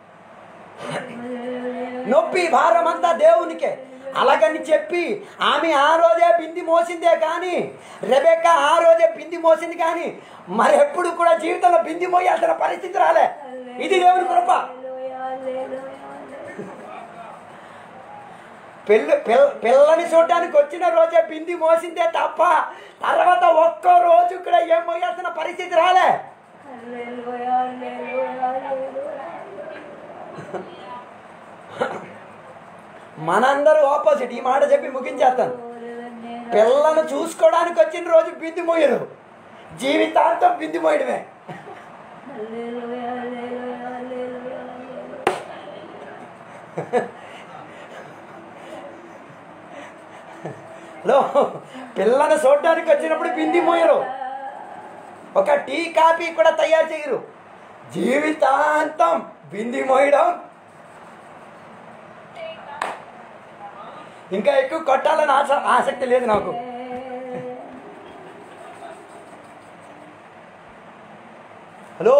నొప్పి భారం అంతా దేవునికే అలాగని చెప్పి ఆమె ఆ రోజే బింది మోసిందే కానీ రెబెక్క ఆ రోజే బింది మోసింది కానీ మరి ఎప్పుడు కూడా జీవితంలో బింది మోయాల్సిన పరిస్థితి రాలే ఇది దేవుని కృప పిల్ల పిల్ల పిల్లని చూడడానికి వచ్చిన రోజే బింది మోసిందే తప్ప తర్వాత ఒక్క రోజు కూడా ఏం మోయాల్సిన పరిస్థితి రాలే మనందరూ ఆపోజిట్ ఈ మాట చెప్పి ముగించేస్తాను పిల్లను చూసుకోవడానికి వచ్చిన రోజు బింది మోయరు జీవితాంతం బింది మోయడమే హలో పిల్లను చూడడానికి వచ్చినప్పుడు బింది మోయరు ఒక టీ కాఫీ కూడా తయారు చేయరు జీవితాంతం బింది మోయడం ఇంకా ఎక్కువ కొట్టాలని ఆశ ఆసక్తి లేదు నాకు హలో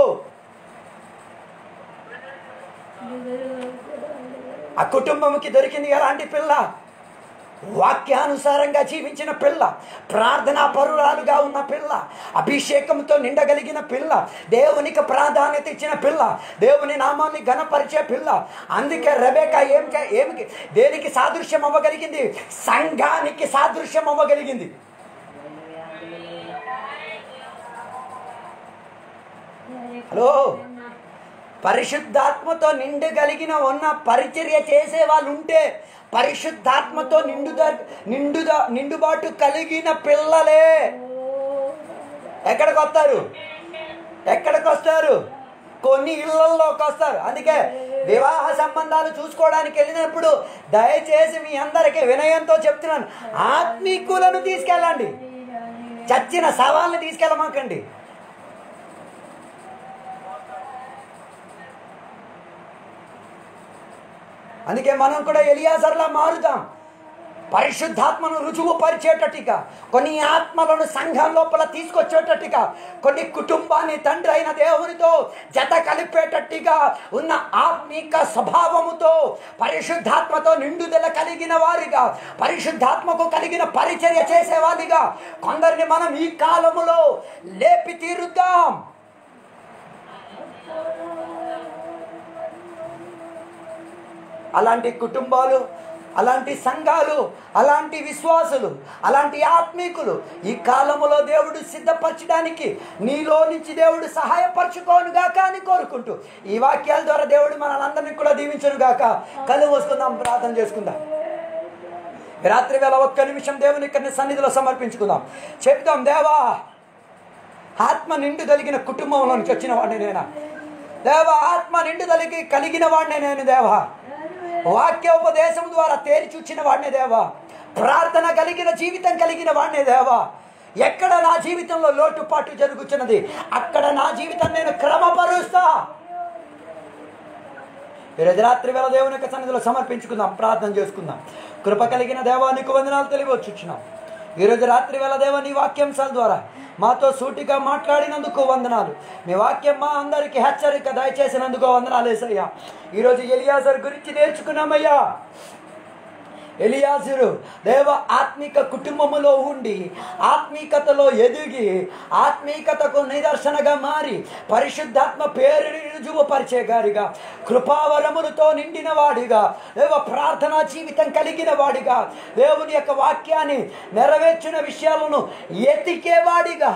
ఆ కుటుంబంకి దొరికింది ఎలాంటి పిల్ల వాక్యానుసారంగా జీవించిన పిల్ల ప్రార్థనా పరురాలుగా ఉన్న పిల్ల అభిషేకంతో నిండగలిగిన పిల్ల దేవునికి ప్రాధాన్యత ఇచ్చిన పిల్ల దేవుని నామాన్ని గణపరిచే పిల్ల అందుకే రెబేక ఏం ఏమికి దేనికి సాదృశ్యం అవ్వగలిగింది సంఘానికి సాదృశ్యం అవ్వగలిగింది హలో పరిశుద్ధాత్మతో నిండగలిగిన ఉన్న పరిచర్య చేసే వాళ్ళు ఉంటే పరిశుద్ధాత్మతో నిండుదా నిండుదా నిండుబాటు కలిగిన పిల్లలే ఎక్కడికి వస్తారు ఎక్కడికి వస్తారు కొన్ని ఇళ్లలోకి వస్తారు అందుకే వివాహ సంబంధాలు చూసుకోవడానికి వెళ్ళినప్పుడు దయచేసి మీ అందరికీ వినయంతో చెప్తున్నాను ఆత్మీకులను తీసుకెళ్ళండి చచ్చిన సవాళ్ళని తీసుకెళ్ళమాకండి అందుకే మనం కూడా ఎలియాజర్లా మారుదాం పరిశుద్ధాత్మను రుజువు పరిచేటట్టుగా కొన్ని ఆత్మలను సంఘం లోపల తీసుకొచ్చేటట్టుగా కొన్ని కుటుంబాన్ని తండ్రి అయిన దేవునితో జత కలిపేటట్టుగా ఉన్న ఆత్మీక స్వభావముతో పరిశుద్ధాత్మతో నిండుదల కలిగిన వారిగా పరిశుద్ధాత్మకు కలిగిన పరిచర్య చేసేవారిగా కొందరిని మనం ఈ కాలములో లేపి తీరుద్దాం అలాంటి కుటుంబాలు అలాంటి సంఘాలు అలాంటి విశ్వాసులు అలాంటి ఆత్మీకులు ఈ కాలములో దేవుడు సిద్ధపరచడానికి నీలో నుంచి దేవుడు సహాయపరచుకోనుగాక అని కోరుకుంటూ ఈ వాక్యాల ద్వారా దేవుడు మనల్ని కూడా దీవించునుగాక కళ్ళు వస్తుందాం ప్రార్థన చేసుకుందాం ఈ రాత్రి వేళ ఒక్క నిమిషం దేవుని ఇక్కడిని సన్నిధిలో సమర్పించుకుందాం చెప్దాం దేవా ఆత్మ నిండు కలిగిన కుటుంబంలో నుంచి వచ్చిన వాడిని నేనా దేవా ఆత్మ నిండు కలిగి కలిగిన వాడిని నేను దేవా వాక్యోపదేశం ద్వారా తేరి చూచిన వాడిని దేవా ప్రార్థన కలిగిన జీవితం కలిగిన వాడిని దేవా ఎక్కడ నా జీవితంలో లోటుపాటు జరుగుతున్నది అక్కడ నా జీవితం నేను క్రమపరుస్తా ఈరోజు రాత్రి వేళ దేవుని యొక్క సన్నిధిలో సమర్పించుకుందాం ప్రార్థన చేసుకుందాం కృప కలిగిన దేవానికి వందనాలు తెలియవచ్చున్నాం ఈరోజు రాత్రి వేళ దేవ నీ వాక్యాంశాల ద్వారా మాతో సూటిగా మాట్లాడినందుకు వందనాలు మీ వాక్యం మా అందరికీ హెచ్చరిక దయచేసినందుకు వందనాలు వేసయ్యా ఈరోజు ఎలియాజర్ గురించి నేర్చుకున్నామయ్యా ఎలియాజరు దేవ ఆత్మిక కుటుంబములో ఉండి ఆత్మీకతలో ఎదిగి ఆత్మీకతకు నిదర్శనగా మారి పరిశుద్ధాత్మ పేరుని రుజువుపరిచే గారిగా కృపావరములతో నిండిన వాడిగా దేవ ప్రార్థనా జీవితం కలిగిన వాడిగా దేవుని యొక్క వాక్యాన్ని నెరవేర్చిన విషయాలను ఎతికేవాడిగా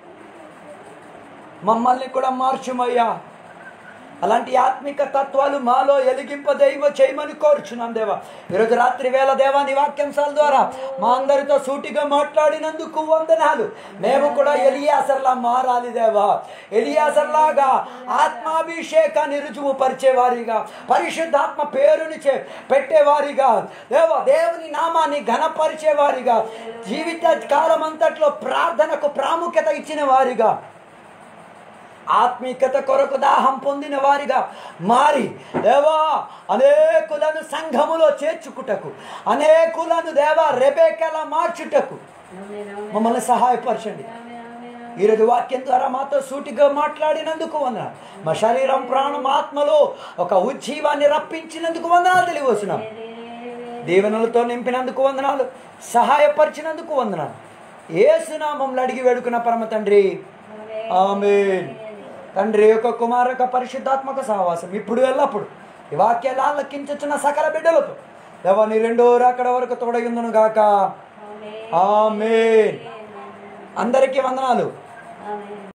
మమ్మల్ని కూడా మార్చుమయ్యా అలాంటి ఆత్మిక తత్వాలు మాలో ఎలిగింప దైవ చేయమని కోరుచున్నాం దేవా ఈరోజు రాత్రి వేళ దేవా నీ వాక్యాంశాల ద్వారా మా అందరితో సూటిగా మాట్లాడినందుకు వందనాలు మేము కూడా ఎలియాసర్లా మారాలి దేవా ఎలియాసర్లాగా ఆత్మాభిషేకాన్ని రుజువు పరిచేవారిగా పరిశుద్ధాత్మ పేరుని చే పెట్టేవారిగా దేవ దేవుని నామాన్ని ఘనపరిచేవారిగా జీవిత కాలం అంతట్లో ప్రార్థనకు ప్రాముఖ్యత ఇచ్చిన వారిగా ఆత్మీకత కొరకు దాహం పొందిన వారిగా మారి దేవా అనేకులను సంఘములో చేర్చుకుటకు అనేకులను దేవా రెబేకలా మార్చుటకు మమ్మల్ని సహాయపరచండి ఈరోజు వాక్యం ద్వారా మాతో సూటిగా మాట్లాడినందుకు వందనాలు మా శరీరం ప్రాణం ఆత్మలో ఒక ఉజ్జీవాన్ని రప్పించినందుకు వందనాలు తెలియవస్తున్నాం దీవెనలతో నింపినందుకు వందనాలు సహాయపరిచినందుకు వందనాలు ఏసునామంలో అడిగి వేడుకున్న పరమ తండ్రి ఆమెన్ తండ్రి యొక్క కుమార యొక్క పరిశుద్ధాత్మక సహవాసం ఇప్పుడు ఎల్లప్పుడు ఈ వాక్యాలు ఆలకించుచున్న సకల బిడ్డలతో దేవా నీ రెండో అక్కడ వరకు తోడగిందును గాక ఆమెన్ అందరికీ వందనాలు ఆమె